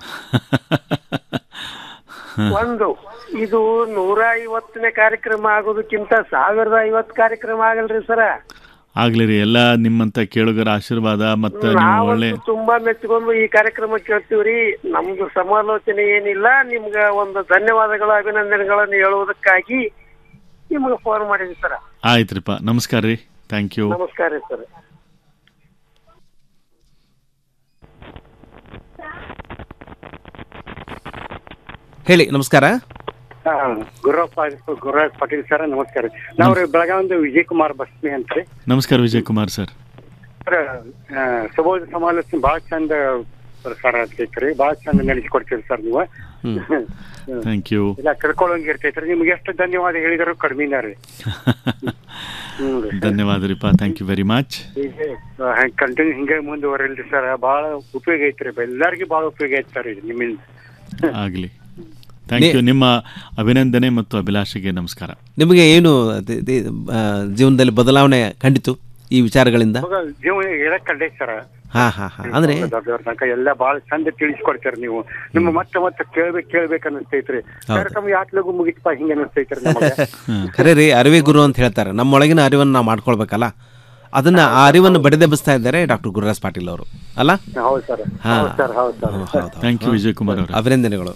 ಒಂದು ಇದು ನೂರ ಐವತ್ತನೇ ಕಾರ್ಯಕ್ರಮ ಆಗೋದಕ್ಕಿಂತ ಸಾವಿರದ ಐವತ್ತು ಕಾರ್ಯಕ್ರಮ ಆಗಲ್ರಿ ಸರ ಆಗ್ಲಿ ರೀ ಎಲ್ಲ ನಿಮ್ಮಂತ ಕೇಳುಗರ ಆಶೀರ್ವಾದ ಮತ್ತೆ ನೀವು ಒಳ್ಳೆ ನಾವಂತೂ ತುಂಬಾ ಮೆಚ್ಕೊಂಡು ಈ ಕಾರ್ಯಕ್ರಮ ಕೇಳ್ತೀವ್ರಿ ನಮ್ದು ಸಮಾಲೋಚನೆ ಏನಿಲ್ಲ ನಿಮ್ಗ ಒಂದು ಧನ್ಯವಾದಗಳು ಅಭಿನಂದನೆಗಳನ್ನು ಹೇಳುವುದಕ್ಕಾಗಿ ನಿಮ್ಗೆ ಫೋನ್ ಮಾಡಿದ್ವಿ ಸರ್ ಆಯ್ತ್ರಿಪ್ಪ ನಮಸ್ಕಾರ ರೀ ಥ್ಯಾಂಕ್ ಯು ನಮಸ್ಕಾರ ರೀ ಸರ್ ಹೇಳಿ ನಮಸ್ಕಾರ ಗುರುಪ್ಪ ಗುರುರಾಜ್ ಪಾಟೀಲ್ ಸರ್ ನಮಸ್ಕಾರ ನಾವು ರೀ ಬೆಳಗಾವಿಂದ ವಿಜಯ್ ಕುಮಾರ್ ಬಸ್ಮಿ ಅಂತ ರೀ ನಮಸ್ಕಾರ ವಿಜಯ್ ಕುಮಾರ್ ಸರ್ ಸರ್ ಆ, ಸುಬೋಧ ಸಮಾಲೋಚನೆ ಭಾಳ ಚಂದ ಪ್ರಸಾರ ಆಗ್ತೈತ್ರಿ ಭಾಳ ಚಂದ ನಡೆಸಿಕೊಡ್ತೀರಿ ಸರ್ ನೀವು ಥ್ಯಾಂಕ್ ಯು ಇಲ್ಲ ತಿಳ್ಕೊಳ್ಳೋಂಗ್ ಇರ್ತೈತ್ರಿ ನಿಮ್ಗೆ ಎಷ್ಟು ಧನ್ಯವಾದ ಹೇಳಿದ್ರು ಕಡಿಮೆನ ರೀ ಧನ್ಯವಾದ ರೀಪಾ thank you very much continue ಹಿಂಗೆ ಮುಂದುವರಿಲ್ರಿ ಸರ್ ಬಹಳ ಉಪಯೋಗ ಐತ್ರಿ ಎಲ್ಲರಿಗೂ ಬಹಳ ಉಪಯೋಗ ಐತಿ ಸರ್ ಇದು ನಿಮ್ಮಿಂದ ಆಗಲಿ ಥ್ಯಾಂಕ್ ಯು ನಿಮ್ಮ ಅಭಿನಂದನೆ ಮತ್ತು ಅಭಿಲಾಷೆಗೆ ನಮಸ್ಕಾರ ನಿಮಗೆ ಏನು ಅದೇ- ಅದೇ, ಆ, ಜೀವನದಲ್ಲಿ ಬದಲಾವಣೆ ಕಂಡಿತು ಈ ವಿಚಾರಗಳಿಂದ ಇವಾಗ ಜೀವನ ಹೇಳಕ್ ಕಂಡೈತಿ ಸರ್ ಹಾ ಹಾ ಹಾ ಅಂದ್ರೆ ದೊಡ್ಡವ್ರ ತನಕ ಎಲ್ಲ ಬಹಳ ಚಂದ ತಿಳಿಸ್ಕೊಡ್ತೀರಿ ನೀವು ನಿಮ್ಮ ಮತ್ತೆ ಮತ್ತೆ ಕೇಳ್ಬೇಕು ಕೇಳ್ಬೇಕು ಅನಿಸ್ತೈತ್ರಿ ಕಾರ್ಯಕ್ರಮ ಯಾಕೆ ಲಗು ಮುಗಿತಪ್ಪ ಹಿಂಗೆ ಅನಿಸ್ತೈತ್ರಿ ನಮಗೆ ಖರೆ ರೀ ಅರಿವೇ ಗುರು ಅಂತ ಹೇಳ್ತಾರೆ ನಮ್ಮೊಳಗಿನ ಅರಿವನ್ನು ನಾವು ಮಾಡ್ಕೊಳ್ಬೇಕಲ್ಲ ಅದನ್ನ ಆ ಅರಿವನ್ನು ಬಡಿದೆಬ್ಬಿಸ್ತಾ ಇದ್ದಾರೆ ಡಾಕ್ಟರ್ ಗುರುರಾಜ್ ಪಾಟೀಲ್ ಅವರು ಅಲ್ಲ ಹೌದು ಸರ್ ಹಾ. ಹೌದು ಸರ್ ಹೌದು ಸರ್ ಹೌದು, ಹೌದು. Thank you, ವಿಜಯ್ ಕುಮಾರ್ ಅವರೇ. ಅಭಿನಂದನೆಗಳು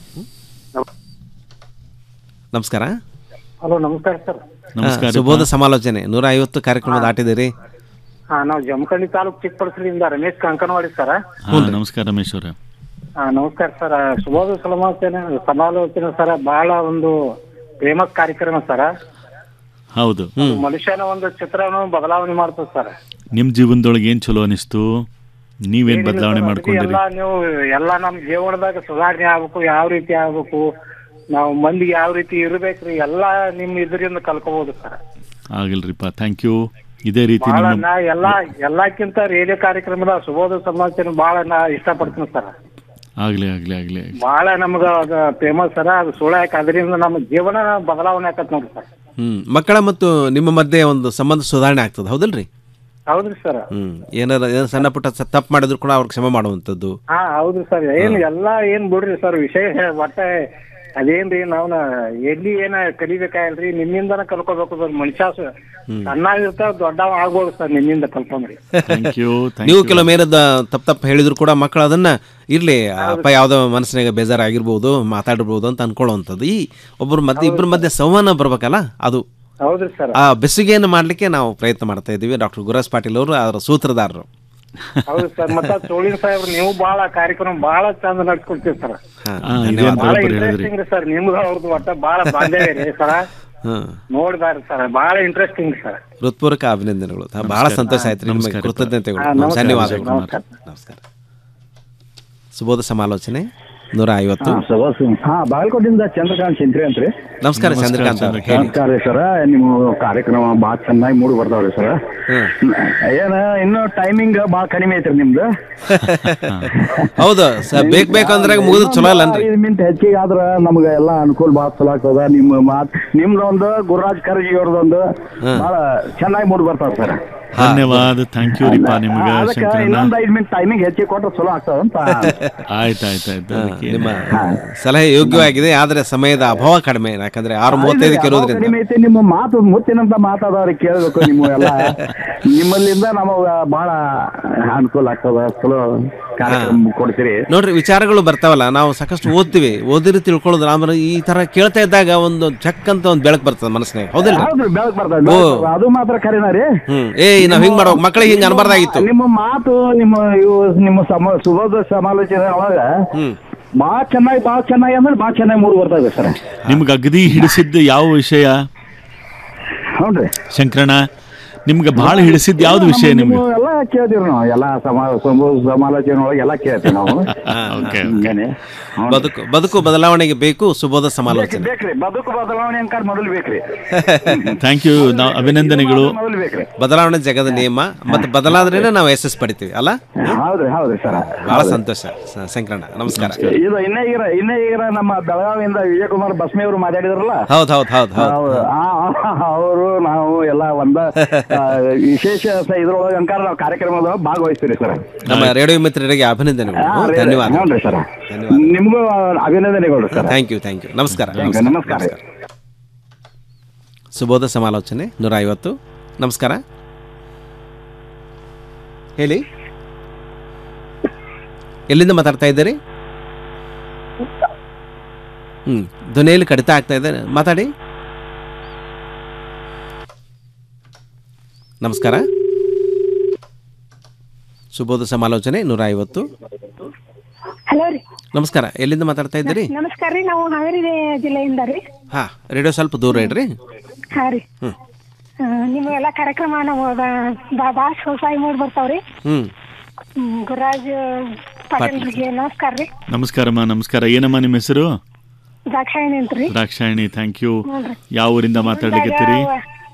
ನಮಸ್ಕಾರ ಹಲೋ ನಮಸ್ಕಾರ ಸರ್ ನಮಸ್ಕಾರ ಹಾ, ಸುಬೋಧ ಸಮಾಲೋಚನೆ ನೂರ ಐವತ್ತು ಕಾರ್ಯಕ್ರಮ ದಾಟಿದಿರಿ ಹಾ ನಾವು ಜಮಖಂಡಿ ತಾಲೂಕ್ ಚಿಕ್ಕಪಡಿಸಲಿಂದ ರಮೇಶ್ ಕಂಕನವಾಡಿ ಸರ್ ಹಾ ನಮಸ್ಕಾರ ರಮೇಶ್ ಅವರೇ ಹಾ ನಮಸ್ಕಾರ ಸರ್ ಸುಬೋಧ ಸಮಾಲೋಚನೆ ಸಮಾಲೋಚನೆ ಸರ್ ಬಹಳ ಒಂದು ಫೇಮಸ್ ಕಾರ್ಯಕ್ರಮ ಸರ್ ಹೌದು ಮನುಷ್ಯನ ಒಂದು ಚಿತ್ರವನ್ನು ಬದಲಾವಣೆ ಮಾಡ್ತದೆ ಸರ್ ನಿಮ್ಮ ಜೀವನದೊಳಗೆ ಏನ್ ಚಲೋ ಅನಿಸ್ತು ನೀವೇನ್ ಬದಲಾವಣೆ ಮಾಡ್ಕೊಂಡಿರಿ ಎಲ್ಲ ನೀವು ಎಲ್ಲ ನಮ್ ಜೀವನದಾಗ ಸುಧಾರಣೆ ಆಗ್ಬೇಕು ಯಾವ ರೀತಿ ಆಗ್ಬೇಕು ನಾವು ಮಂದಿಗೆ ಯಾವ ರೀತಿ ಇರ್ಬೇಕ್ರಿ ಎಲ್ಲ ನಿಮ್ ಇದರಿಂದ ಕಲ್ಕೋಬಹುದು ಸರ್ ಆಗಿಲ್ರಿಪ್ಪ ಥ್ಯಾಂಕ್ ಯು ಇದೇ ರೀತಿ ಬಹಳ ನಿಮ್ಮ ನಾ ಎಲ್ಲಾ ಎಲ್ಲಕ್ಕಿಂತ ರೇಡಿಯೋ ಕಾರ್ಯಕ್ರಮದ ಸುಬೋಧ ಸಮಾಲೋಚನೆ ಬಹಳ ನಾ ಇಷ್ಟಪಡ್ತೀನಿ ಸರ್ ಆಗ್ಲಿ ಆಗ್ಲಿ ಆಗ್ಲಿ ಬಹಳ ನಮ್ಗ ಫೇಮಸ್ ಸರ ಅದು ಸುಳ್ಳು ಯಾಕೆ ಅದರಿಂದ ನಮ್ಮ ಜೀವನ ಬದಲಾವಣೆ ಆಕತ್ ನೋಡ್ರಿ ಸರ್ ಹ್ಮ್ ಮಕ್ಕಳ ಮತ್ತು ನಿಮ್ಮ ಮಧ್ಯೆ ಒಂದು ಸಂಬಂಧ ಸುಧಾರಣೆ ಆಗ್ತದೆ ಹೌದಲ್ರಿ ಹೌದ್ರಿ ಸರ್ ಹ್ಮ್ ಏನಾರ ಏನಾರ ಸಣ್ಣ ಪುಟ್ಟ ಸ- ತಪ್ಪು ಮಾಡಿದ್ರು ಕೂಡ ಅವ್ರಿಗೆ ಕ್ಷಮೆ ಮಾಡುವಂಥದ್ದು ಹಾ ಹೌದ್ರಿ ಸರ್ ಏನ್ ಎಲ್ಲಾ ಏನ್ ಬಿಡ್ರಿ ಸರ್ ವಿಷಯ ಒಟ್ಟ ಅದೇನ್ರಿ ನಾವ್ನ ಎಲ್ಲಿ ಏನ ಕಲಿಬೇಕಾಗಿಲ್ರಿ ನಿಮ್ಮಿಂದನ ಕಲ್ಕೋಬೇಕು ಸರ್ ಮನುಷ್ಯ ಸ- ಸಣ್ಣಾಗಿರ್ತಾವ ದೊಡ್ಡವ ಆಗ್ಬೋದು ಸರ್ ನಿಮ್ಮಿಂದ ಕಲ್ಕೊಂಡ್ರಿ ಥ್ಯಾಂಕ್ ಯು ನೀವು ಕೆಲವು ಮೇರದ ತಪ್ಪು ತಪ್ಪು ಹೇಳಿದ್ರು ಕೂಡ ಮಕ್ಕಳು ಅದನ್ನ ಇರ್ಲಿ ಅಪ್ಪ ಯಾವ್ದೋ ಮನಸ್ಸಿನಾಗ ಬೇಜಾರಾಗಿರ್ಬೋದು ಮಾತಾಡಿರ್ಬೋದು ಅಂತ ಅನ್ಕೊಳ್ಳುವಂಥದ್ದು ಈ ಒಬ್ಬರ ಮಧ್ಯೆ ಇಬ್ಬರ ಮಧ್ಯೆ ಸಂವಹನ ಬರ್ಬೇಕಲ್ಲ ಅದು ಹೌದ್ರಿ ಸರ್ ಆ ಬೆಸುಗೆಯನ್ನು ಮಾಡ್ಲಿಕ್ಕೆ ನಾವು ಪ್ರಯತ್ನ ಮಾಡ್ತಾ ಇದ್ದೀವಿ ಡಾಕ್ಟರ್ ಗುರುರಾಜ್ ಪಾಟೀಲ್ ಅವರು ಅದರ ಸೂತ್ರಧಾರರು ಹೌದು ಸರ್ ಮತ್ತ ಚೋಳಿನ ಸಾಹೇಬ್ರು ನೀವು ಬಹಳ ಕಾರ್ಯಕ್ರಮ ಬಹಳ ಚಂದ ನಡ್ಸ್ಕೊಡ್ತೀರಿ ಸರ್ ಹಾ, ಹಾ, ಇದೇನ್ ಧನ್ಯವಾದ. ಬಹಳ ಬರೋಬ್ಬರಿ ಹೇಳಿದ್ರಿ ಇಂಟ್ರೆಸ್ಟಿಂಗ್ ಸರ್ ನಿಮ್ದು ಅವ್ರದ್ದು ಒಟ್ಟ ಬಹಳ ಬಾಂಧವ್ಯ ರೀ ಸರ ಹ್ಮ್ ನೋಡ್ಬಾರ್ದು ಸರ್ ಬಹಳ ಇಂಟ್ರೆಸ್ಟಿಂಗ್ ಸರ್ ಹೃತ್ಪೂರ್ವಕ ಅಭಿನಂದನೆಗಳು ಬಹಳ ಸಂತೋಷ ಆಯ್ತು ನಿಮಗೆ ನಮಸ್ಕಾರ. ಕೃತಜ್ಞತೆಗಳು ಹಾ, ನಮಸ್ಕಾರ. ಧನ್ಯವಾದಗಳು ನಮಸ್ಕಾರ. ನಮಸ್ಕಾರ ಸುಬೋಧ ಸಮಾಲೋಚನೆ ನೂರ ಐವತ್ತು ಹಾ ಬಾಗಲಕೋಟೆಯಿಂದ ಚಂದ್ರಕಾಂತ್ ಚಿಂತ್ರಿ ಅಂತ್ರಿ ನಮಸ್ಕಾರ ಚಂದ್ರಕಾಂತ್ ಅವ್ರೆ, ಹೇಳಿ ನಮಸ್ಕಾರ ರೀ ಸರ್ ನಿಮ್ಮ ಕಾರ್ಯಕ್ರಮ ಭಾಳ ಚೆನ್ನಾಗಿ ಮೂಡಿ ಬರ್ತಾವ್ರಿ ಸರ್ ಏನ ಇನ್ನು ಟೈಮಿಂಗ್ ಭಾಳ ಕಡಿಮೆ ಐತ್ರಿ ನಿಮ್ದು ಹೌದು ಸ ಬೇಕ್ ಬೇಕು ಅಂದ್ರೆ ಮುಗಿದ್ರೆ ಚಲೋ ಅಲ್ಲನ್ರಿ ಐದು ಮಿನಿಟ್ ಹೆಚ್ಚಿಗೆ ಆದ್ರ ನಮ್ಗೆ ಎಲ್ಲ ಅನುಕೂಲ ಭಾಳ ಚಲೋ ಆಗ್ತದ ನಿಮ್ಮ ಮಾತ್ ನಿಮ್ದೊಂದು ಗುರುರಾಜ್ ಕರ್ಜಿ ಅವ್ರದೊಂದು ಭಾಳ ಚೆನ್ನಾಗಿ ಮೂಡಿ ಬರ್ತಾವ ಸರ್ ಧನ್ಯವಾದ ಥ್ಯಾಂಕ್ ಯು ರೀಪಾ ನಿಮ್ಗೆ ಅದಕ್ಕೆ ಶಂಕರಣ್ಣ ಇನ್ನೊಂದ್ ಐದು ಮಿನಿಟ್ ಟೈಮಿಂಗ್ ಹೆಚ್ಚಿಗೆ ಕೊಟ್ರೆ ಚಲೋ ಆಗ್ತದ ಅಂತ ಆಯ್ತು ಆಯ್ತು ಆಯ್ತು ಅದಕ್ಕೆ ನಿಮ್ಮ ಸಲಹೆ ಯೋಗ್ಯವಾಗಿದೆ ಆದ್ರೆ ಸಮಯದ ಅಭಾವ ಕಡಿಮೆ ಯಾಕಂದ್ರೆ ಆರು ಮೂವತ್ತೈದಕ್ಕೆ ಅಭಾವ ಇರೋದ್ರಿಂದ ಕಡಿಮೆ ಐತಿ ನಿಮ್ಮ ಮಾತು ಮುತ್ತಿನಂತ ಮಾತಾದವ್ರಿಗೆ ಕೇಳ್ಬೇಕು ನೀವು ಎಲ್ಲ ನಿಮ್ಮಲ್ಲಿಂದ ನಮಗ ಬಹಳ ಅನುಕೂಲ ಆಗ್ತದ ಚಲೋ ಕಾರ್ಯಕ್ರಮ ಕೊಡ್ತೀರಿ ನೋಡ್ರಿ ವಿಚಾರಗಳು ಬರ್ತಾವಲ್ಲ ನಾವು ಸಾಕಷ್ಟು ಓದ್ತೀವಿ ಓದಿರಿ ತಿಳ್ಕೊಳ್ಳೋದು ಆಮೇಲೆ ಈ ತರ ಕೇಳ್ತಾ ಇದ್ದಾಗ ಒಂದು ಚಕ್ ಅಂತ ಒಂದು ಬೆಳಕು ಬರ್ತದೆ ಮನಸ್ಸಿನಾಗ ಹೌದಿಲ್ಲ ಹೌದ್ರಿ ಬೆಳಕ್ ಬರ್ತದ ಓ. ಬೆಳಕ್ ಬರ್ತದ. ಅದು ಮಾತ್ರ ಖರೇನ ರೀ ಹ್ಮ್ ಏ ನಾವ್ ಹಿಂಗ್ ಮಾಡ್ಬೇಕು ಮಕ್ಕಳಿಗೆ ಹಿಂಗ್ ಅನ್ಬಾರ್ದಾಗಿತ್ತು ನಿಮ್ಮ ಮಾತು ನಿಮ್ಮ ಇವು ನಿಮ್ಮ ಸಮ ಸುಬೋಧ ಸಮಾಲೋಚನೆ ಒಳಗ ಬಾಳ ಚೆನ್ನಾಗಿ ಬಾಳ ಚೆನ್ನಾಗಿ ಅಂದ್ರೆ ಬಾಳ ಚೆನ್ನಾಗಿ ಮೂಡ್ ಬರ್ತಾ ಇದೆ ಸರ್ ನಿಮ್ಗೆ ಅಗದಿ ಹಿಡಿಸಿದ್ದು ಯಾವ ವಿಷಯ ಹೌನ್ರಿ ಶಂಕರಣ್ಣ ನಿಮ್ಗೆ ಬಹಳ ಹಿಡಿಸಿದ್ದು ಯಾವ್ದು ವಿಷಯ ನಿಮ್ಗೆ ಎಲ್ಲ ಕೇಳ್ತೀವಿ ನಾವು ಎಲ್ಲ ಸಮಾ ಸುಬೋಧ ಸಮಾಲೋಚನೆ ಒಳಗೆ ಎಲ್ಲ ಕೇಳ್ತೀವಿ ನಾವು ಓಕೆ ಹಿಂಗೇನೆ. ಹೌನ್ರಿ. ಬದುಕು ಬದುಕು ಬದಲಾವಣೆಗೆ ಬೇಕು ಸುಬೋಧ ಸಮಾಲೋಚನೆ ಬೇಕ್ರಿ ಬದುಕು ಬದಲಾವಣೆ ಅಂಕಾರ ಮೊದಲು ಬೇಕ್ರಿ ಥ್ಯಾಂಕ್ ಯು ನಾವು ಅಭಿನಂದನೆಗಳು ಮೊದಲು ಬೇಕ್ರಿ ಬದಲಾವಣೆ ಜಗದ ನಿಯಮ ಮತ್ತೆ ಬದಲಾದ್ರೇನೆ ನಾವು ಯಶಸ್ ಪಡಿತೀವಿ ಅಲ್ಲ ಹೌದ್ರಿ ಹೌದ್ರಿ ಸರ್ ಬಹಳ ಸಂತೋಷ ಸ- ಶಂಕರಣ್ಣ ನಮಸ್ಕಾರ ಇದು ಇನ್ನೇ ಈಗ ಇನ್ನೇ ಈಗ ನಮ್ಮ ಬೆಳಗಾವಿಯಿಂದ ವಿಜಯಕುಮಾರ್ ಬಸ್ಮಿ ಅವರು ಮಾತಾಡಿದ್ರಲ್ಲ ಹೌದ್ ಹೌದ್ ಹೌದ್ ಹೌದ್ ಅವರು ನಾವು ಎಲ್ಲ ಒಂದ ಆ, ವಿಶೇಷ ಸ- ಇದ್ರೊಳಗೆ ಅಂಕಾರ ನಾವು ಕಾರ್ಯಕ್ರಮದ ಭಾಗವಹಿಸ್ತೀರಿ ಸರ್ ನಮ್ಮ ರೇಡಿಯೋ ಮಿತ್ರರಿಗೆ ಅಭಿನಂದನೆಗಳು ಧನ್ಯವಾದ ಹ್ಞೂ ಸರ್ ನಿಮಗೂ ಅಭಿನಂದನೆಗಳು sir thank you thank you ನಮಸ್ಕಾರ Thank you. ನಮಸ್ಕಾರ ಸುಬೋಧ ಸಮಾಲೋಚನೆ ನೂರ ಐವತ್ತು ನಮಸ್ಕಾರ ಹೇಳಿ ಎಲ್ಲಿಂದ ಮಾತಾಡ್ತಾ ಇದ್ದೀರಿ ಹ್ಮ್ ಧ್ವನಿಯಲ್ಲಿ ಕಡಿತ ಆಗ್ತಾ ಇದೆ ಮಾತಾಡಿ ನಮಸ್ಕಾರ ಸುಬೋಧ ಸಮಾಲೋಚನೆ ನೂರ ಐವತ್ತು ಹಲೋ ರೀ ನಮಸ್ಕಾರ ಎಲ್ಲಿಂದ ಮಾತಾಡ್ತಾ ಇದ್ದೀರಿ ನಮಸ್ಕಾರ ರೀ ನಾವು ಹಾವೇರಿ ಜಿಲ್ಲೆಯಿಂದ ರೀ ಹಾ ರೇಡಿಯೋ ಸ್ವಲ್ಪ ದೂರ ಇಡ್ರಿ ಹಾ ರೀ ಹ್ಮ್. ಆ, ನಿಮ್ಮ ಎಲ್ಲ ಕಾರ್ಯಕ್ರಮ ನಾವು ಭಾಳ ಹೊಸಾಗಿ ಮೂಡ್ ಬರ್ತಾವ್ರಿ ಹ್ಮ್ ಹ್ಮ್, ಗುರುರಾಜ್ ಪಾಟೀಲ್ರಿಗೆ ನಮಸ್ಕಾರ ರೀ ನಮಸ್ಕಾರಮ್ಮ ನಮಸ್ಕಾರ ಏನಮ್ಮ ನಿಮ್ಮ ಹೆಸರು ದಾಕ್ಷಾಯಣಿ ಅಂತ್ರಿ ದ್ರಾಕ್ಷಾಯಣಿ ಥ್ಯಾಂಕ್ ಯು ಹ್ಞೂನ್ರಿ. ಯಾವ ಊರಿಂದ ಮಾತಾಡ್ಲಿಕತ್ತೀರಿ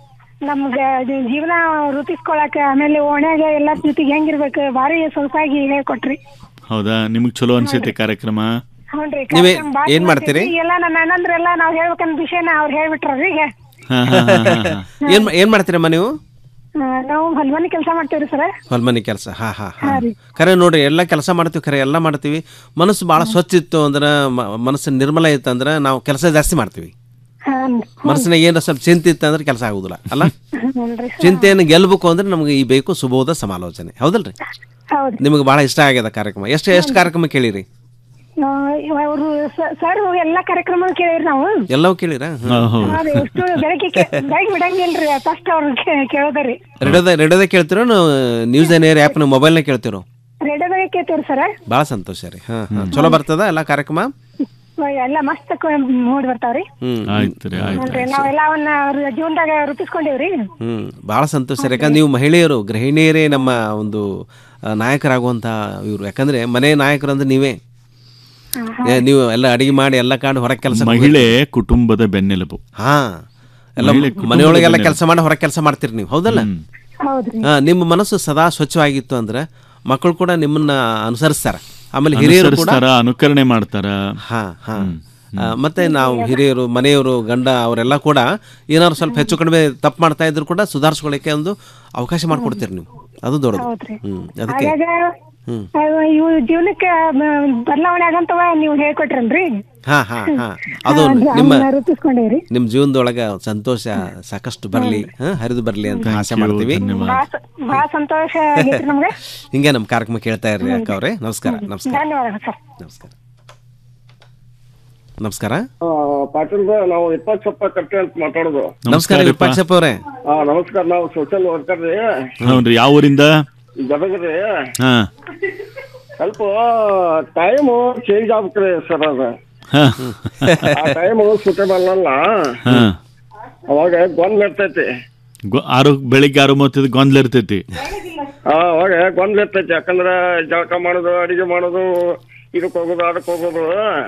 ನಮ್ಗ ಅದು ಜೀವನ ರೂಪಿಸ್ಕೊಳಕ ಆಮೇಲೆ ಓಣ್ಯಾಗ ಎಲ್ಲಾ ಜೊತೆಗೆ ಹೆಂಗಿರ್ಬೇಕು ಭಾರಿ ಸೊಗಸಾಗಿ ಹೇಳ್ಕೊಟ್ರಿ ಹೌದಾ ನಿಮಗ್ ಚಲೋ ಅನ್ಸೈತೆ ಕಾರ್ಯಕ್ರಮ ಹ್ಞೂನ್ರಿ ನೀವೇ ಕಾರ್ಯಕ್ರಮ ಭಾಳ ಏನ್ ಮಾಡ್ತೀರಿ? ಚಲೋ ಐತಿ. ಎಲ್ಲ ನನ್ನ ಅಣ್ಣಂದ್ರೆಲ್ಲ ನಾವ್ ಹೇಳ್ಬೇಕಂತ ವಿಷಯನ ಅವ್ರು ಹೇಳ್ಬಿಟ್ರಿ ಈಗ ಹಾ, ಹಾ, ಹಾ, ಹಾ, ಹಾ. ಏನ್ ಏನ್ ಮಾಡ್ತೀರಮ್ಮ ನೀವು ಆ, ನಾವು ಹೊಲ್ಮನಿ ಕೆಲಸ ಮಾಡ್ತೇವ್ರಿ ಸರ್ ಹೊಲ್ಮನಿ ಕೆಲಸ ಹಾ ಹಾ ಹಾ ಹಾ ರೀ. ಖರೆ ನೋಡ್ರಿ ಎಲ್ಲ ಕೆಲಸ ಮಾಡ್ತೀವಿ ಖರೆ ಎಲ್ಲ ಮಾಡ್ತೀವಿ ಮನಸ್ಸು ಭಾಳ ಸ್ವಚ್ಛ ಇತ್ತು ಅಂದ್ರೆ ಮ- ಮನಸ್ಸು ನಿರ್ಮಲ ಇತ್ತು ಅಂದ್ರೆ ನಾವು ಕೆಲಸ ಜಾಸ್ತಿ ಮಾಡ್ತೀವಿ ಮನಸ್ಸಿನಾಗ ಏನಾರ ಸ್ವಲ್ಪ ಚಿಂತೆ ಇತ್ತು ಅಂದ್ರೆ ಕೆಲಸ ಆಗುದಿಲ್ಲ ಅಲ್ಲ ಹ್ಞೂನ್ರಿ ಚಿಂತೆಯನ್ನು ಗೆಲ್ಬೇಕು ಅಂದ್ರೆ ನಮಗೆ ಈ ಬೇಕು ಸುಬೋಧ ಸಮಾಲೋಚನೆ ಹೌದಲ್ರಿ ಹೌದ್ರಿ ನಿಮಗೆ ಭಾಳ ಇಷ್ಟ ಆಗ್ಯದ ಕಾರ್ಯಕ್ರಮ ಎಷ್ಟು ಎಷ್ಟು ಕಾರ್ಯಕ್ರಮ ಕೇಳಿರಿ ಅವರು ಸರ್ ಎಲ್ಲಾ ಕಾರ್ಯಕ್ರಮ ಕೇಳಿರಿ ನಾವು ಎಲ್ಲವೂ ಕೇಳಿರಾ ಅದೇ ಎಷ್ಟು ಬೆಳಗ್ಗೆ ಕೇ- ಬೆಳಗ್ಗೆ ಬಿಡಂಗಿಲ್ರಿ ಫಸ್ಟ್ ಅವ್ರು ಕೇ- ಕೇಳೋದ್ರಿ ರೇಡಿಯೋದ ರೇಡಿಯೋದಾಗ ಕೇಳ್ತಿರೋ ನ್ಯೂಸ್ ಏನ್ ಏರ್ ಆ್ಯಪ್ನ ಮೊಬೈಲ್ನಾಗ ಕೇಳ್ತಿರೋ ರೇಡಿಯೋದಾಗ ಕೇಳ್ತೀರಿ ಸರ್ ಭಾಳ ಸಂತೋಷ ರೀ ಹಾಂ ಹಾಂ ಚಲೋ ಬರ್ತದ ಎಲ್ಲ ಕಾರ್ಯಕ್ರಮ ಎಲ್ಲ ಮಸ್ತ್ ಮೂಡ್ ಬರ್ತಾವ್ರಿ ಹ್ಮ್ ಆಯ್ತು ರೀ ಆಯ್ತು ಹ್ಞೂನ್ರಿ ನಾವೆಲ್ಲ ಅವನ್ನ ಅವ್ರ ಜೀವನದಾಗ ರೂಪಿಸ್ಕೊಂಡೇವ್ರಿ ಹ್ಮ್ ಭಾಳ ಸಂತೋಷ ರೀ ಯಾಕಂದ್ರೆ ನೀವು ಮಹಿಳೆಯರು ಗೃಹಿಣಿಯರೇ ನಮ್ಮ ಒಂದು ಆ, ನಾಯಕರಾಗುವಂಥ ಇವರು ಯಾಕಂದ್ರೆ ಮನೆ ನಾಯಕರು ಅಂದ್ರೆ ನೀವೇ ಏ, ನೀವು ಎಲ್ಲ ಅಡಿಗೆ ಮಾಡಿ ಎಲ್ಲ ಕಾಂಡು ಹೊರಗೆ ಕೆಲಸ ಮಹಿಳೆ ಕುಟುಂಬದ ಬೆನ್ನೆಲುಬು ಹಾ ಎಲ್ಲ ಮಹಿಳೆ ಕುಟುಂಬದ ಮನೆಯೊಳಗೆಲ್ಲ ಬೆನ್ನೆಲುಬು. ಕೆಲಸ ಮಾಡಿ ಹೊರಗೆ ಕೆಲಸ ಮಾಡ್ತೀರಿ ನೀವು ಹೌದಲ್ಲ ಹೌದ್ರಿ ಹಾ ನಿಮ್ಮ ಮನಸ್ಸು ಸದಾ ಸ್ವಚ್ಛವಾಗಿತ್ತು ಅಂದ್ರೆ ಮಕ್ಕಳು ಕೂಡ ನಿಮ್ಮನ್ನ ಅನುಸರಿಸ್ತಾರ ಆಮೇಲೆ ಹಿರಿಯರು ಕೂಡ ಅನುಸರಿಸ್ತಾರ ಅನುಕರಣೆ ಮಾಡ್ತಾರ ಹಾ ಹಾ ಆ, ಮತ್ತೆ ನಾವು ಹಿರಿಯರು ಮನೆಯವರು ಗಂಡ ಅವರೆಲ್ಲ ಕೂಡ ಏನಾದ್ರು ಸ್ವಲ್ಪ ಹೆಚ್ಚು ಕಡಿಮೆ ತಪ್ಪು ಮಾಡ್ತಾ ಇದ್ರು ಕೂಡ ಸುಧಾರಿಸ್ಕೊಳ್ಳಿಕ್ಕೆ ಒಂದು ಅವಕಾಶ ಮಾಡಿಕೊಡ್ತೀರಿ ನೀವು ಅದು ದೊಡ್ಡದು ಹೌದ್ರಿ. ಹ್ಮ್ ಅದಕ್ಕೆ ಹಾಗಾಗ ಹ್ಮ್ ಅವ್ ಇವು ಜೀವನಕ್ಕೆ ಮ- ಬದಲಾವಣೆ ಆಗಂತವ ನೀವು ಹೇಳ್ಕೊಟ್ರಲ್ರಿ ಹಾ ಹಾ ಹಾ ಅದು ಹಾ, ಅದು ನಿಮ್ಮ ಅವನ್ನ ರೂಪಿಸ್ಕೊಂಡೇವ್ರಿ ನಿಮ್ಮ ಜೀವನದೊಳಗ ಸಂತೋಷ ಸಾಕಷ್ಟು ಬರಲಿ ಹರಿದು ಬರಲಿ ಅಂತ ಆಸೆ ಮಾಡ್ತೀವಿ ಭಾಳ ಸ- ಭಾಳ ಸಂತೋಷ ಆಗೈತ್ರಿ ನಮ್ಗೆ ಹಿಂಗೆ ನಮ್ಮ ಕಾರ್ಯಕ್ರಮ ಕೇಳ್ತಾ ಇರ್ರಿ ಅಕ್ಕ ಅವ್ರೆ ನಮಸ್ಕಾರ ನಮಸ್ಕಾರ ಧನ್ಯವಾದಗಳು ಸರ್ ನಮಸ್ಕಾರ ನಮಸ್ಕಾರ ಪಾಟೀಲ್ ನಾವು ಇಪ್ಪತ್ತು ಕಟ್ಟೆ ಅಂತ ಮಾತಾಡೋದು ನಮಸ್ಕಾರ ವಿಪಕ್ಷಪ್ಪ ಅವರೇ ಹಾ ನಮಸ್ಕಾರ ನಾವು ಸೋಷಿಯಲ್ ವರ್ಕರ್ ರೀ ಹೌನ್ರಿ ಯಾವ ಊರಿಂದ ಗದಗ ರೀ ಹಾ ಸ್ವಲ್ಪ ಟೈಮು ಚೇಂಜ್ ಆಗ್ಬೇಕ್ರಿ ಸರ್ ಅದ ಹಾ ಆ ಟೈಮು ಸೂಟೇಬಲ್ ಅಲ್ಲ ಹಾ ಅವಾಗ ಗೊಂದಲ ಇರ್ತೈತಿ ಗೊ- ಆರು ಬೆಳಿಗ್ಗೆ ಆರು ಮೂವತ್ತೈದು ಗೊಂದಲ ಇರ್ತೈತಿ ಆ, ಅವಾಗ ಗೊಂದಲ ಇರ್ತೈತಿ ಯಾಕಂದ್ರ ಜಳಕ ಮಾಡೋದು ಅಡಿಗೆ ಮಾಡೋದು ಇದಕ್ ಹೋಗೋದು ಅದಕ್ ಹೋಗೋದು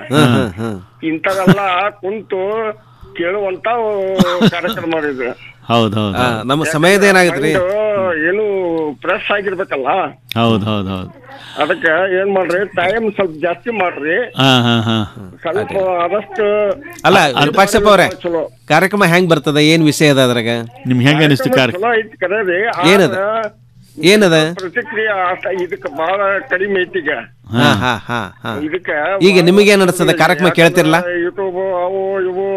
ಇಂಥವೆಲ್ಲ ಕುಂತು ಕೇಳುವಂತ ಕಾರ್ಯಕ್ರಮ ಇದು ಹೌದ್ ಹೌದ್ ಆ, ನಮ್ಮ ಸಮಯದ ಏನಾಗತ್ರಿ ಏನು ಫ್ರೆಶ್ ಆಗಿರ್ಬೇಕಲ್ಲ ಹೌದ್ ಹೌದ್ ಹೌದ್ ಅದಕ್ಕೆ ಏನ್ ಮಾಡ್ರಿ ಟೈಮ್ ಸ್ವಲ್ಪ ಜಾಸ್ತಿ ಮಾಡ್ರಿ ಹಾ ಹಾ ಹಾ ಸ್ವಲ್ಪ ಆದಷ್ಟು ಅಲ್ಲ ವಿಪಕ್ಷಪ್ಪ ಅವರೇ ಚಲೋ ಕಾರ್ಯಕ್ರಮ ಹೆಂಗ್ ಬರ್ತದ ಏನ್ ವಿಷಯ ಅದ ಅದ್ರಾಗ ನಿಮ್ಗೆ ಹೆಂಗ ಅನಿಸ್ತು ಕಾರ್ಯ ಚಲೋ ಐತಿ ಕರೆ ರೀ ಏನದ? ಏನದ? ಪ್ರತಿಕ್ರಿಯೆ ಅಷ್ಟ ಇದಕ್ಕೆ ಬಹಳ ಕಡಿಮೆ ಐತಿ ಈಗ ಹಾ ಹಾ ಹಾ ಹಾ ಇದಕ್ಕ ಈಗ ನಿಮಗೇನ್ ಅನಿಸ್ತದ ಕಾರ್ಯಕ್ರಮ ಕೇಳ್ತಿರಲ್ಲ ಯೂಟ್ಯೂಬ್ ಅವು ಇವು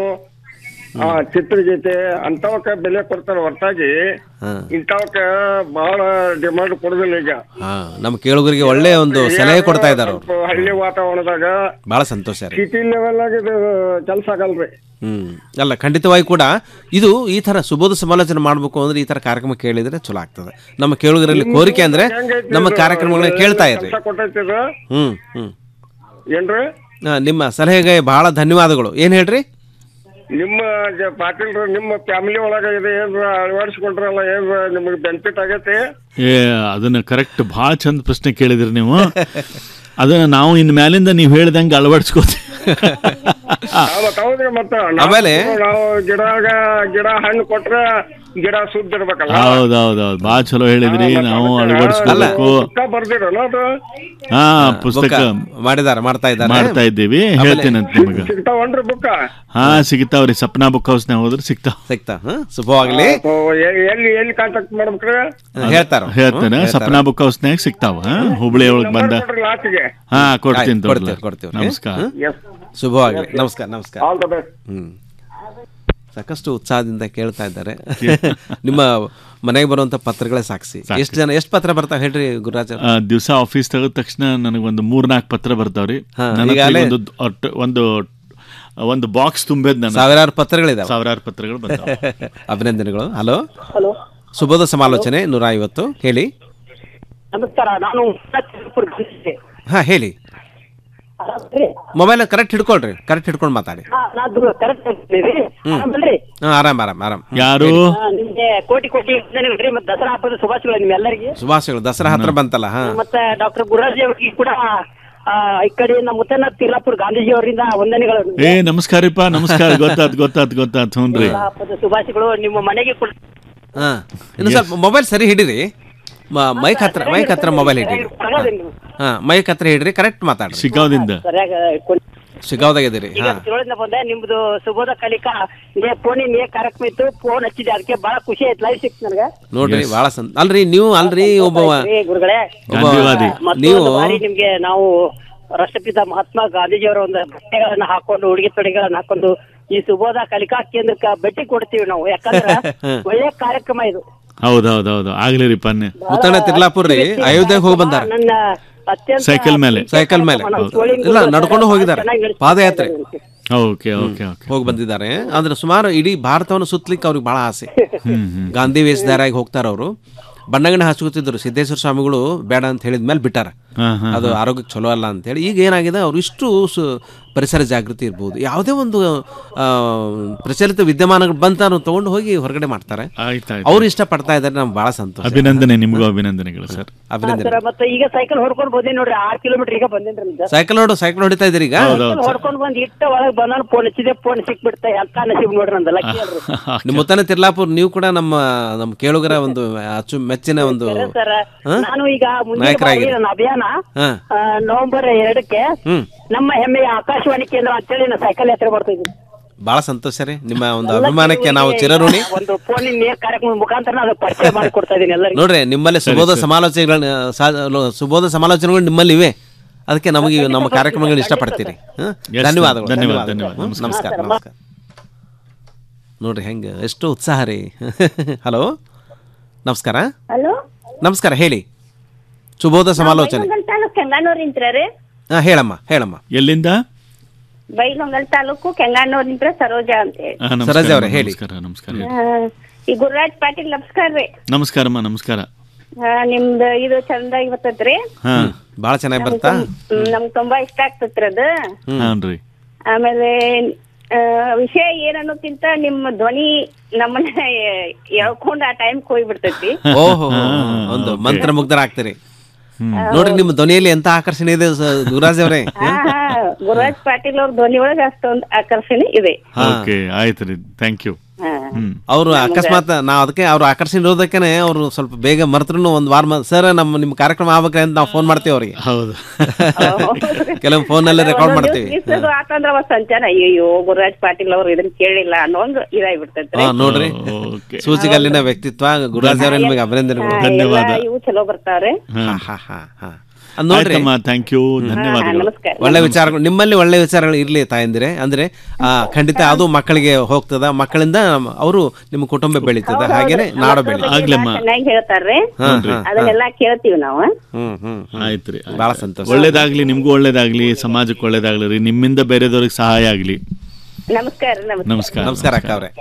ಆ ಚಿತ್ರಗೀತೆ ಅಂತವಕ್ಕ ಬೆಲೆ ಕೊಡ್ತಾರ ಹೊರತಾಗಿ ಹಾ ಇಂಥವಕ್ಕ ಬಹಳ ಡಿಮಾಂಡ್ ಕೊಡುದಿಲ್ಲ ಈಗ ಹಾ ನಮ್ಮ ಕೇಳುಗರಿಗೆ ಒಳ್ಳೆ ಒಂದು ಸಲಹೆ ಕೊಡ್ತಾ ಇದಾರ ಅವ್ರು ಸ್ವಲ್ಪ ಹಳ್ಳಿ ವಾತಾವರಣದಾಗ ಬಹಳ ಸಂತೋಷ ರೀ ಸಿಟಿ ಲೆವೆಲ್ ಆಗ ಇದು ಕೆಲಸ ಆಗಲ್ರಿ ಹ್ಮ್ ಅಲ್ಲ ಖಂಡಿತವಾಗಿ ಕೂಡ ಇದು ಈ ತರ ಸುಬೋಧ ಸಮಾಲೋಚನೆ ಮಾಡ್ಬೇಕು ಅಂದ್ರೆ ಈ ತರ ಕಾರ್ಯಕ್ರಮ ಕೇಳಿದ್ರೆ ಚಲೋ ಆಗ್ತದೆ ನಮ್ಮ ಕೇಳುಗರಲ್ಲಿ ಕೋರಿಕೆ ಅಂದ್ರೆ ನಮ್ಮ ಕಾರ್ಯಕ್ರಮಗಳನ್ನ ಕೇಳ್ತಾ ಇರ್ರಿ ಕೆಲಸ ಕೊಟ್ಟೈತಿ ಇದು ಹ್ಮ್ ಹ್ಮ್ ಏನ್ರಿ ಆ, ನಿಮ್ಮ ಸಲಹೆಗೆ ಬಹಳ ಧನ್ಯವಾದಗಳು ಏನ್ ಹೇಳ್ರಿ ನಿಮ್ಮ ಜ- ಪಾಟೀಲ್ರು ನಿಮ್ಮ ಫ್ಯಾಮಿಲಿ ಒಳಗ ಇದು ಏನ್ರ ಅಳವಡಿಸ್ಕೊಂಡ್ರಲ್ಲ ಏನ್ ನಿಮಗೆ ಬೆನಿಫಿಟ್ ಆಗೈತಿ ಏ ಅದನ್ನ ಕರೆಕ್ಟ್ ಭಾಳ ಚಂದ ಪ್ರಶ್ನೆ ಕೇಳಿದ್ರಿ ನೀವು ಅದನ್ನ ನಾವು ಇನ್ ಮ್ಯಾಲಿಂದ ನೀವು ಹೇಳ್ದಂಗೆ ಅಳವಡಿಸ್ಕೋತೀವಿ ಆ, ಮತ್ತ್ ಹೌದ್ರಿ ಮತ್ತ ನಾವು- ಆಮೇಲೆ? ನಾವು ಗಿಡಗ ಗಿಡ ಹಣ್ಣು ಕೊಟ್ರ ಗಿಡ ಸುದ್ದ ಇರ್ಬೇಕಲ್ಲ ಹೌದ್ ಹೌದ್ ಹೌದ್ ಭಾಳ ಚಲೋ ಹೇಳಿದ್ರಿ ನಾವು ಅಳವಡಿಸ್ಕೋಬೇಕು ಪುಸ್ತಕ ಬರ್ದಿರಲ್ಲ ಅದು ಹಾ ಪುಸ್ತಕ ಮಾಡಿದಾರ ಮಾಡ್ತಾ ಇದ್ದಾರೆ ಮಾಡ್ತಾ ಇದ್ದೀವಿ ಹೇಳ್ತೇನಂತ ನಿಮಗೆ ಸಿಗ್ತಾವನ್ರಿ ಬುಕ್ಕ ಹಾ ಸಿಗ್ತಾವ್ರಿ ಸಪ್ನಾ ಬುಕ್ ಹೌಸ್ನಾಗ ಹೋದ್ರೆ ಸಿಗ್ತಾವ ಸಿಗ್ತಾ ಶುಭವಾಗ್ಲಿ ಎಲ್ಲಿ ಎಲ್ಲಿ ಕಾಂಟ್ಯಾಕ್ಟ್ ಮಾಡ್ಬೇಕ್ರಿ ಹೇಳ್ತಾರ ಹೇಳ್ತೇನೆ ಹ್ಮ್, ಸಪ್ನಾ ಬುಕ್ ಹೌಸ್ನಾಗ ಸಿಗ್ತಾವ ಹಾ? ಹುಬ್ಳಿ ಒಳಗ್ ಬಂದ ಕೊಡ್ರಿ ಲಾಸ್ಟ್ಗೆ ಹಾ ಕೊಡ್ತೀನಿ ಆಯ್ತು, ತಗೊಳ್ಳಿ. ಕೊಡ್ತೀವಿ ಕೊಡ್ತೀವಿ ನಮಸ್ಕಾರ ಎಸ್ ಶುಭವಾಗ್ಲಿ ನಮಸ್ಕಾರ ನಮಸ್ಕಾರ ಆಲ್ ದ ಬೆಸ್ಟ್ ಹ್ಮ್ ಸಾಕಷ್ಟು ಉತ್ಸಾಹದಿಂದ ಕೇಳ್ತಾ ಇದ್ದಾರೆ ನಿಮ್ಮ ಮನೆಗೆ ಬರುವಂತ ಪತ್ರಗಳೇ ಸಾಕ್ಷಿ ಎಷ್ಟು ಜನ ಎಷ್ಟು ಪತ್ರ ಬರ್ತಾವ ಹೇಳ್ರಿ ಗುರುರಾಜ್ ಅವ್ರೆ? ದಿವಸ ಆಫೀಸ್ ತೆಗೆದ ತಕ್ಷಣ ನನಗೆ ಒಂದು ಮೂರ್ನಾಲ್ಕು ಪತ್ರ ಬರ್ತಾವ್ರಿ ಹಾ, ನನ್ನ ಹತ್ರ ಈಗಾಗ್ಲೇ- ಒಂದು ಒಟ್ಟು- ಒಂದು ಒಂದು ಬಾಕ್ಸ್ ತುಂಬೇದ್ ನನ್ನ ಸಾವಿರಾರು ಪತ್ರಗಳಿದಾವೆ ಸಾವಿರಾರು ಪತ್ರಗಳು ಬಂದಾವ ಅಭಿನಂದನೆಗಳು ಹಲೋ ಹಲೋ ಸುಬೋಧ ಸಮಾಲೋಚನೆ ನೂರ ಐವತ್ತು ಹೇಳಿ ನಮಸ್ಕಾರ ನಾನು ಚಿತ್ರಪುರ ಬಂದಿದ್ದೆ ಹಾ ಹೇಳಿ ಮೊಬೈಲ್ ಕರೆಕ್ಟ್ ಹಿಡ್ಕೊಳ್ರಿ ಕರೆಕ್ಟ್ ಹಿಡ್ಕೊಂಡು ಮಾತಾಡಿ ನಾನು ಕರೆಕ್ಟ್ ಇದ್ದೀವಿ ಹ್ಮ್ ಆರಾಮಲ್ರಿ ಹಾ ಆರಾಮ್ ಆರಾಮ್ ಆರಾಮ್ ಯಾರು ಆ, ನಿಮ್ಗೆ ಕೋಟಿ ಕೋಟಿ ವಂದನೆಗಳ್ರಿ ಮತ್ತೆ ದಸರಾ ಹಬ್ಬದ ಶುಭಾಶಯಗಳು ನಿಮ್ಮೆಲ್ಲರಿಗೆ ಸುಭಾಷಗಳು ದಸರಾ ಹತ್ರ ಬಂತಲ್ಲ ಹಾ ಮತ್ತೆ ಡಾಕ್ಟರ್ ಗುರುರಾಜ್ ಅವರಿಗೆ ಕೂಡ ಆ, ಈ ಕಡೆ ನಮ್ಮ ಮುತ್ತನ ತಿರ್ಲಾಪುರ ಗಾಂಧೀಜಿ ಅವರಿಂದ ವಂದನೆಗಳು ನಿಮ್ಗೆ. ಏ ನಮಸ್ಕಾರಪ್ಪ ನಮಸ್ಕಾರ ಗೊತ್ತಾತ್ ಗೊತ್ತಾತ್ ಗೊತ್ತಾತ್ ಹ್ಞೂನ್ರಿ ದಸರಾ ಹಬ್ಬದ ಶುಭಾಶಯಗಳು ನಿಮ್ಮ ಮನೆಗೆ ಕೂಡ ಹಾ ಇನ್ನು ಸ್ವಲ್ಪ ಮೊಬೈಲ್ ಸರಿ ಹಿಡಿರಿ ಮ- ಮೈಕ್ ಹತ್ರ ಮೈಕ್ ಹತ್ರ ಮೊಬೈಲ್ ಹಿಡಿರಿ ಹಾ ಮೈಕ್ ಹತ್ರ ಹಿಡ್ರಿ ಕರೆಕ್ಟ್ ಮಾತಾಡ್ರಿ ಶಿಗ್ಗಾಂವದಿಂದ ಸರಿಯಾಗಿ ಶಿಗಾವ್ದಾಗ ಇದೀರಿ ಈಗ ಹಾ ತಿರುಳಿಂದ ಬಂದೆ ನಿಮ್ದು ಸುಬೋಧ ಕಲಿಕಾ ಇದೇ ಫೋನಿನ ಏ ಕಾರ್ಯಕ್ರಮ ಇತ್ತು ಫೋನ್ ಹಚ್ಚಿದೆ ಅದಕ್ಕೆ ಬಹಳ ಖುಷಿ ಆಯ್ತು ಲೈವ್ ಸಿಕ್ತು ನನಗೆ ನೋಡ್ರಿ ಭಾಳ ಸಂತ ಅಲ್ರಿ ನೀವು ಅಲ್ರಿ ಒಬ್ಬವ ಏ ಗುರುಗಳೇ ಒಬ್ಬ ಮತ್ತೊಂದು ನೀವು ಬಾರಿ ನಿಮ್ಗೆ ನಾವು ರಾಷ್ಟ್ರಪಿತ ಮಹಾತ್ಮ ಗಾಂಧೀಜಿಯವರ ಒಂದು ಬಟ್ಟೆಗಳನ್ನ ಹಾಕೊಂಡು ಉಡುಗೆ ತೊಡುಗೆಗಳನ್ನ ಹಾಕೊಂಡು ಈ ಸುಬೋಧ ಕಲಿಕಾ ಕೇಂದ್ರಕ್ಕೆ ಭೇಟಿ ಕೊಡ್ತೀವಿ ನಾವು ಯಾಕಂದ್ರೆ ಒಳ್ಳೆ ಕಾರ್ಯಕ್ರಮ ಇದು ಹೌದೌದೌದು ಆಗ್ಲಿ ರೀ ಪನ್ನೆ ಮುತ್ತಣ್ಣ ತಿರ್ಲಾಪುರ್ ರೀ ಅಯೋಧ್ಯೆಗೆ ಹೋಗಿ ಬಂದಾರ ನನ್ನ ಅತ್ಯಂತ ಸೈಕಲ್ ಮೇಲೆ ಸೈಕಲ್ ಮೇಲೆ ಇಲ್ಲ ನಡ್ಕೊಂಡು ಹೋಗಿದ್ದಾರೆ ಪಾದಯಾತ್ರೆ ಓಕೆ ಓಕೆ ಓಕೆ ಹೋಗಿ ಬಂದಿದ್ದಾರೆ ಅಂದ್ರೆ ಸುಮಾರು ಇಡೀ ಭಾರತವನ್ನು ಸುತ್ತಲಿಕ್ಕೆ ಅವ್ರಿಗೆ ಬಹಳ ಆಸೆ ಹ್ಮ್ ಹ್ಮ್ ಗಾಂಧಿ ವೇಷಧಾರಾಗಿ ಹೋಗ್ತಾರ ಅವರು ಬಣ್ಣಗಣ ಹಚ್ಕೋತಿದ್ರು ಸಿದ್ದೇಶ್ವರ ಸ್ವಾಮಿಗಳು ಬೇಡ ಅಂತ ಹೇಳಿದ ಮೇಲೆ ಬಿಟ್ಟಾರ ಹಾ, ಹಾ, ಅದು ಆರೋಗ್ಯಕ್ಕೆ ಚಲೋ ಅಲ್ಲ ಅಂತೇಳಿ ಈಗ ಏನಾಗಿದೆ ಅವ್ರು ಇಷ್ಟು ಸು ಪರಿಸರ ಜಾಗೃತಿ ಇರ್ಬೋದು ಯಾವುದೇ ಒಂದು ಆ, ಪ್ರಚಲಿತ ವಿದ್ಯಮಾನಗಳು ಬಂತ ತಗೊಂಡು ಹೋಗಿ ಹೊರಗಡೆ ಮಾಡ್ತಾರೆ ಆಯ್ತಾಯ್ತು ಅವ್ರು ಇಷ್ಟಪಡ್ತಾ ಇದ್ದಾರೆ ನಮ್ಗೆ ಬಹಳ ಸಂತೋಷ ಅಭಿನಂದನೆ ನಿಮಗೂ ಅಭಿನಂದನೆಗಳು ಸರ್ ಅಭಿನಂದನೆ ಸರ್ ಮತ್ತೆ ಈಗ ಸೈಕಲ್ ಹೊಡ್ಕೊಂಡು ಬಂದೀನಿ ನೋಡ್ರಿ ಆರ್ ಕಿಲೋಮೀಟರ್ ಈಗ ಬಂದೇನ್ರಿ ನಿಮ್ದು ಸೈಕಲ್ ಹೊಡು ಸೈಕಲ್ ಹೊಡಿತಾ ಇದ್ದೀರಿ ಈಗ ಸೈಕಲ್ ಹೊಡ್ಕೊಂಡು ಬಂದ್ ಇಟ್ಟ ಒಳಗ್ ಬಂದಾನ ಫೋನ್ ಹಚ್ಚಿದೆ ಫೋನ್ ಸಿಕ್ಬಿಡ್ತ ಎಂತ ನಸೀಬ್ ನೋಡ್ರಿ ನಂದು ಲಕ್ಕಿ ಅಲ್ರಿ ನಿಮ್ಮ ಮುತ್ತನ ತಿರ್ಲಾಪುರ್ ನೀವು ಕೂಡ ನಮ್ಮ ನಮ್ಮ ಕೇಳುಗರ ಒಂದು ಅಚ್ಚು ಮೆಚ್ಚಿನ ಒಂದು ಸರ್ ಹಾ? ನಾನು ಈಗ ಮುಂದಿನ ಬಾರಿ ನಾಯಕರಾಗಿರಿ. ನನ್ನ ಅಭಿಯಾನ ಹಾ ಆ, ನವೆಂಬರ್ ಎರಡಕ್ಕೆ ಹ್ಮ್ ನಮ್ಮ ಹೆಮ್ಮೆಯ ಆಕಾಶವಾಣಿ ಕೇಂದ್ರ ಅಂತೇಳಿ ನಾನು ಸೈಕಲ್ ಯಾತ್ರೆ ಬರ್ತಾ ಇದ್ದೀನಿ ಬಹಳ ಸಂತೋಷ ರೀ ನಿಮ್ಮ ಒಂದು ಅಭಿಮಾನಕ್ಕೆ ನಾವು ಚಿರಋಣಿ ಒಂದು ಫೋನಿನ ನೇರ ಕಾರ್ಯಕ್ರಮದ ಮುಖಾಂತರ ನಾನು ಪರಿಚಯ ಮಾಡಿ ಕೊಡ್ತಾ ಇದ್ದೀನಿ ಎಲ್ಲರಿಗೂ ನೋಡ್ರಿ ನಿಮ್ಮಲ್ಲಿ ಸುಬೋಧ ಸಮಾಲೋಚನೆಗಳ ಸುಬೋಧ ಸಮಾಲೋಚನೆಗಳು ನಿಮ್ಮಲ್ಲಿ ಇವೆ ಅದಕ್ಕೆ ನಮಗೆ ಇವು ನಮ್ಮ ಕಾರ್ಯಕ್ರಮಗಳು ಇಷ್ಟಪಡ್ತೀರಿ ಹ? Yes, ಧನ್ಯವಾದಗಳು ಧನ್ಯವಾದ, ಧನ್ಯವಾದಗಳು. ಧನ್ಯವಾದ. ಹ್ಮ್, ನಮಸ್ಕಾರ ನಮಸ್ಕಾರ ನೋಡ್ರಿ ಹೆಂಗೆ ಎಷ್ಟು ಉತ್ಸಾಹ ರೀ ಹಲೋ ನಮಸ್ಕಾರ ಹಲೋ ನಮಸ್ಕಾರ ಹೇಳಿ ಸುಬೋಧ ಸಮಾಲೋಚನೆ ಬೈಲೊಂಗಲ್ ತಾಲೂಕು ಕೆಂಗಾನೂರಿಂತ್ರ ರೀ ಹಾ ಹೇಳಮ್ಮ ಹೇಳಮ್ಮ ಎಲ್ಲಿಂದ ಬೈಲೊಂಗಲ್ ತಾಲೂಕು ಕೆಂಗಾನೂರಿಂತ್ರ ಸರೋಜಾ ಅಂತ ಹೇಳಿ ಆ, ನಮಸ್ಕಾರ, ಸರೋಜ ಅವರೇ, ಹೇಳಿ. ನಮಸ್ಕಾರ ನಮಸ್ಕಾರ ಹೇಳಿ. ಆ, ಈ ಗುರುರಾಜ್ ಪಾಟೀಲ್ ನಮಸ್ಕಾರ ರೀ ನಮಸ್ಕಾರಮ್ಮ ನಮಸ್ಕಾರ ಆ, ನಿಮ್ದು ಇದು ಚಂದಾಗಿ ಬರ್ತದ್ರಿ ಹಾ ಭಾಳ ಚೆನ್ನಾಗಿ ಬರ್ತಾ ಹ್ಮ್, ನಮ್ಗ್ ತುಂಬಾ ಇಷ್ಟ ಆಗ್ತತ್ರಿ ಅದು ಹಾನ್ರಿ ಆಮೇಲೆ ಆ, ವಿಷಯ ಏನ್ ಅನ್ನೋಕ್ಕಿಂತ ನಿಮ್ಮ ಧ್ವನಿ ನಮ್ಮನ್ನ ಎಳ್ಕೊಂಡ್ ಆ ಟೈಮ್ ಹೋಗ್ಬಿಡ್ತೈತಿ ಓಹೋ ಒಂದು ಮಂತ್ರ ಮುಗ್ಧರಾಗ್ತೀರಿ ನೋಡ್ರಿ ನಿಮ್ಮ ಧ್ವನಿಯಲ್ಲಿ ಎಂತ ಆಕರ್ಷಣೆ ಇದೆ ಸ- ಗುರುರಾಜ್ ಅವರೇ ಹಾ ಹಾ ಗುರುರಾಜ್ ಪಾಟೀಲ್ ಅವ್ರ ಧ್ವನಿ ಒಳಗ ಅಷ್ಟೊಂದು ಆಕರ್ಷಣೆ ಇದೆ ಓಕೆ ಆಯ್ತು ರೀ ಥ್ಯಾಂಕ್ ಯು ಹಾ ಹ್ಮ್ ಅವರು ಅಕಸ್ಮಾತ್ ನಾವು ಅದಕ್ಕೆ ಅವ್ರು ಆಕರ್ಷಣೆ ಇರೋದಕ್ಕೆ ಅವರು ಸ್ವಲ್ಪ ಬೇಗ ಮರ್ತರು ಒಂದು ವಾರ ಸರ್ ನಮ್ಮ ನಿಮ್ಮ ಕಾರ್ಯಕ್ರಮ ಆಗ್ಬೇಕ್ರಿ ಅಂತ ನಾವು ಫೋನ್ ಮಾಡ್ತೀವಿ ಅವ್ರಿಗೆ ಹೌದು ಕೆಲವು ಫೋನಲ್ಲಿ ರೆಕಾರ್ಡ್ ಮಾಡ್ತೀವಿ ಮಿಸ್ ಆತಂದ್ರ ಅವ ಸಂಚಾನ ಅಯ್ಯೋ ಗುರುರಾಜ್ ಪಾಟೀಲ್ ಅವ್ರು ಇದನ್ನ ಕೇಳಿಲ್ಲ ಅನ್ನೋ ಒಂದು ಇದಾಗ್ಬಿಡ್ತೈತ್ರಿ ಹಾ ನೋಡ್ರಿ ಸೂಚಿಗಲ್ಲಿನ ವ್ಯಕ್ತಿತ್ವ ಗುರುರಾಜ್ ಅವರೇ ನಿಮಗೆ ಅಭಿನಂದನೆಗಳು ಹಾ, ಎಲ್ಲ ಇವು ಚಲೋ ಬರ್ತಾವ್ರೆ ಹಾ ಹಾ ಹಾ ಹಾ ಅದ್ ನೋಡ್ರಿ ಆಯ್ತಮ್ಮ ಥ್ಯಾಂಕ್ ಯು ಧನ್ಯವಾದಗಳು ನಮಸ್ಕಾರ ಒಳ್ಳೆ ವಿಚಾರಗಳು ನಿಮ್ಮಲ್ಲಿ ಒಳ್ಳೆ ವಿಚಾರಗಳು ಇರ್ಲಿ ತಾಯಂದಿರೆ ಅಂದ್ರೆ ಆ, ಖಂಡಿತ ಅದು ಮಕ್ಕಳಿಗೆ ಹೋಗ್ತದ ಮಕ್ಕಳಿಂದ ಅವರು ನಿಮ್ಮ ಕುಟುಂಬ ಬೆಳೀತದ ಹಾಗೇನೆ ನಾಡು ಬೆಳಿ ಆಗ್ಲಮ್ಮ ಚೆನ್ನಾಗಿ ಹೇಳ್ತಾರ್ರಿ ಹಾ, ಹಾ, ಅದನ್ನೆಲ್ಲ ಕೇಳ್ತೀವಿ ನಾವು ಹ್ಮ್ ಹ್ಮ್ ಹ್ಮ್. ಆಯ್ತು ರೀ ಬಹಳ ಸಂತೋಷ ಒಳ್ಳೇದಾಗ್ಲಿ ನಿಮ್ಗೂ ಒಳ್ಳೇದಾಗ್ಲಿ ಸಮಾಜಕ್ಕೆ ಒಳ್ಳೇದಾಗ್ಲಿ ರೀ ನಿಮ್ಮಿಂದ ಬೇರೆದವ್ರಿಗೆ ಸಹಾಯ ಆಗ್ಲಿ ನಮಸ್ಕಾರ ನಮಸ್ಕಾರ ನಮಸ್ಕಾರ ನಮಸ್ಕಾರ ಅಕ್ಕ ಅವ್ರೆ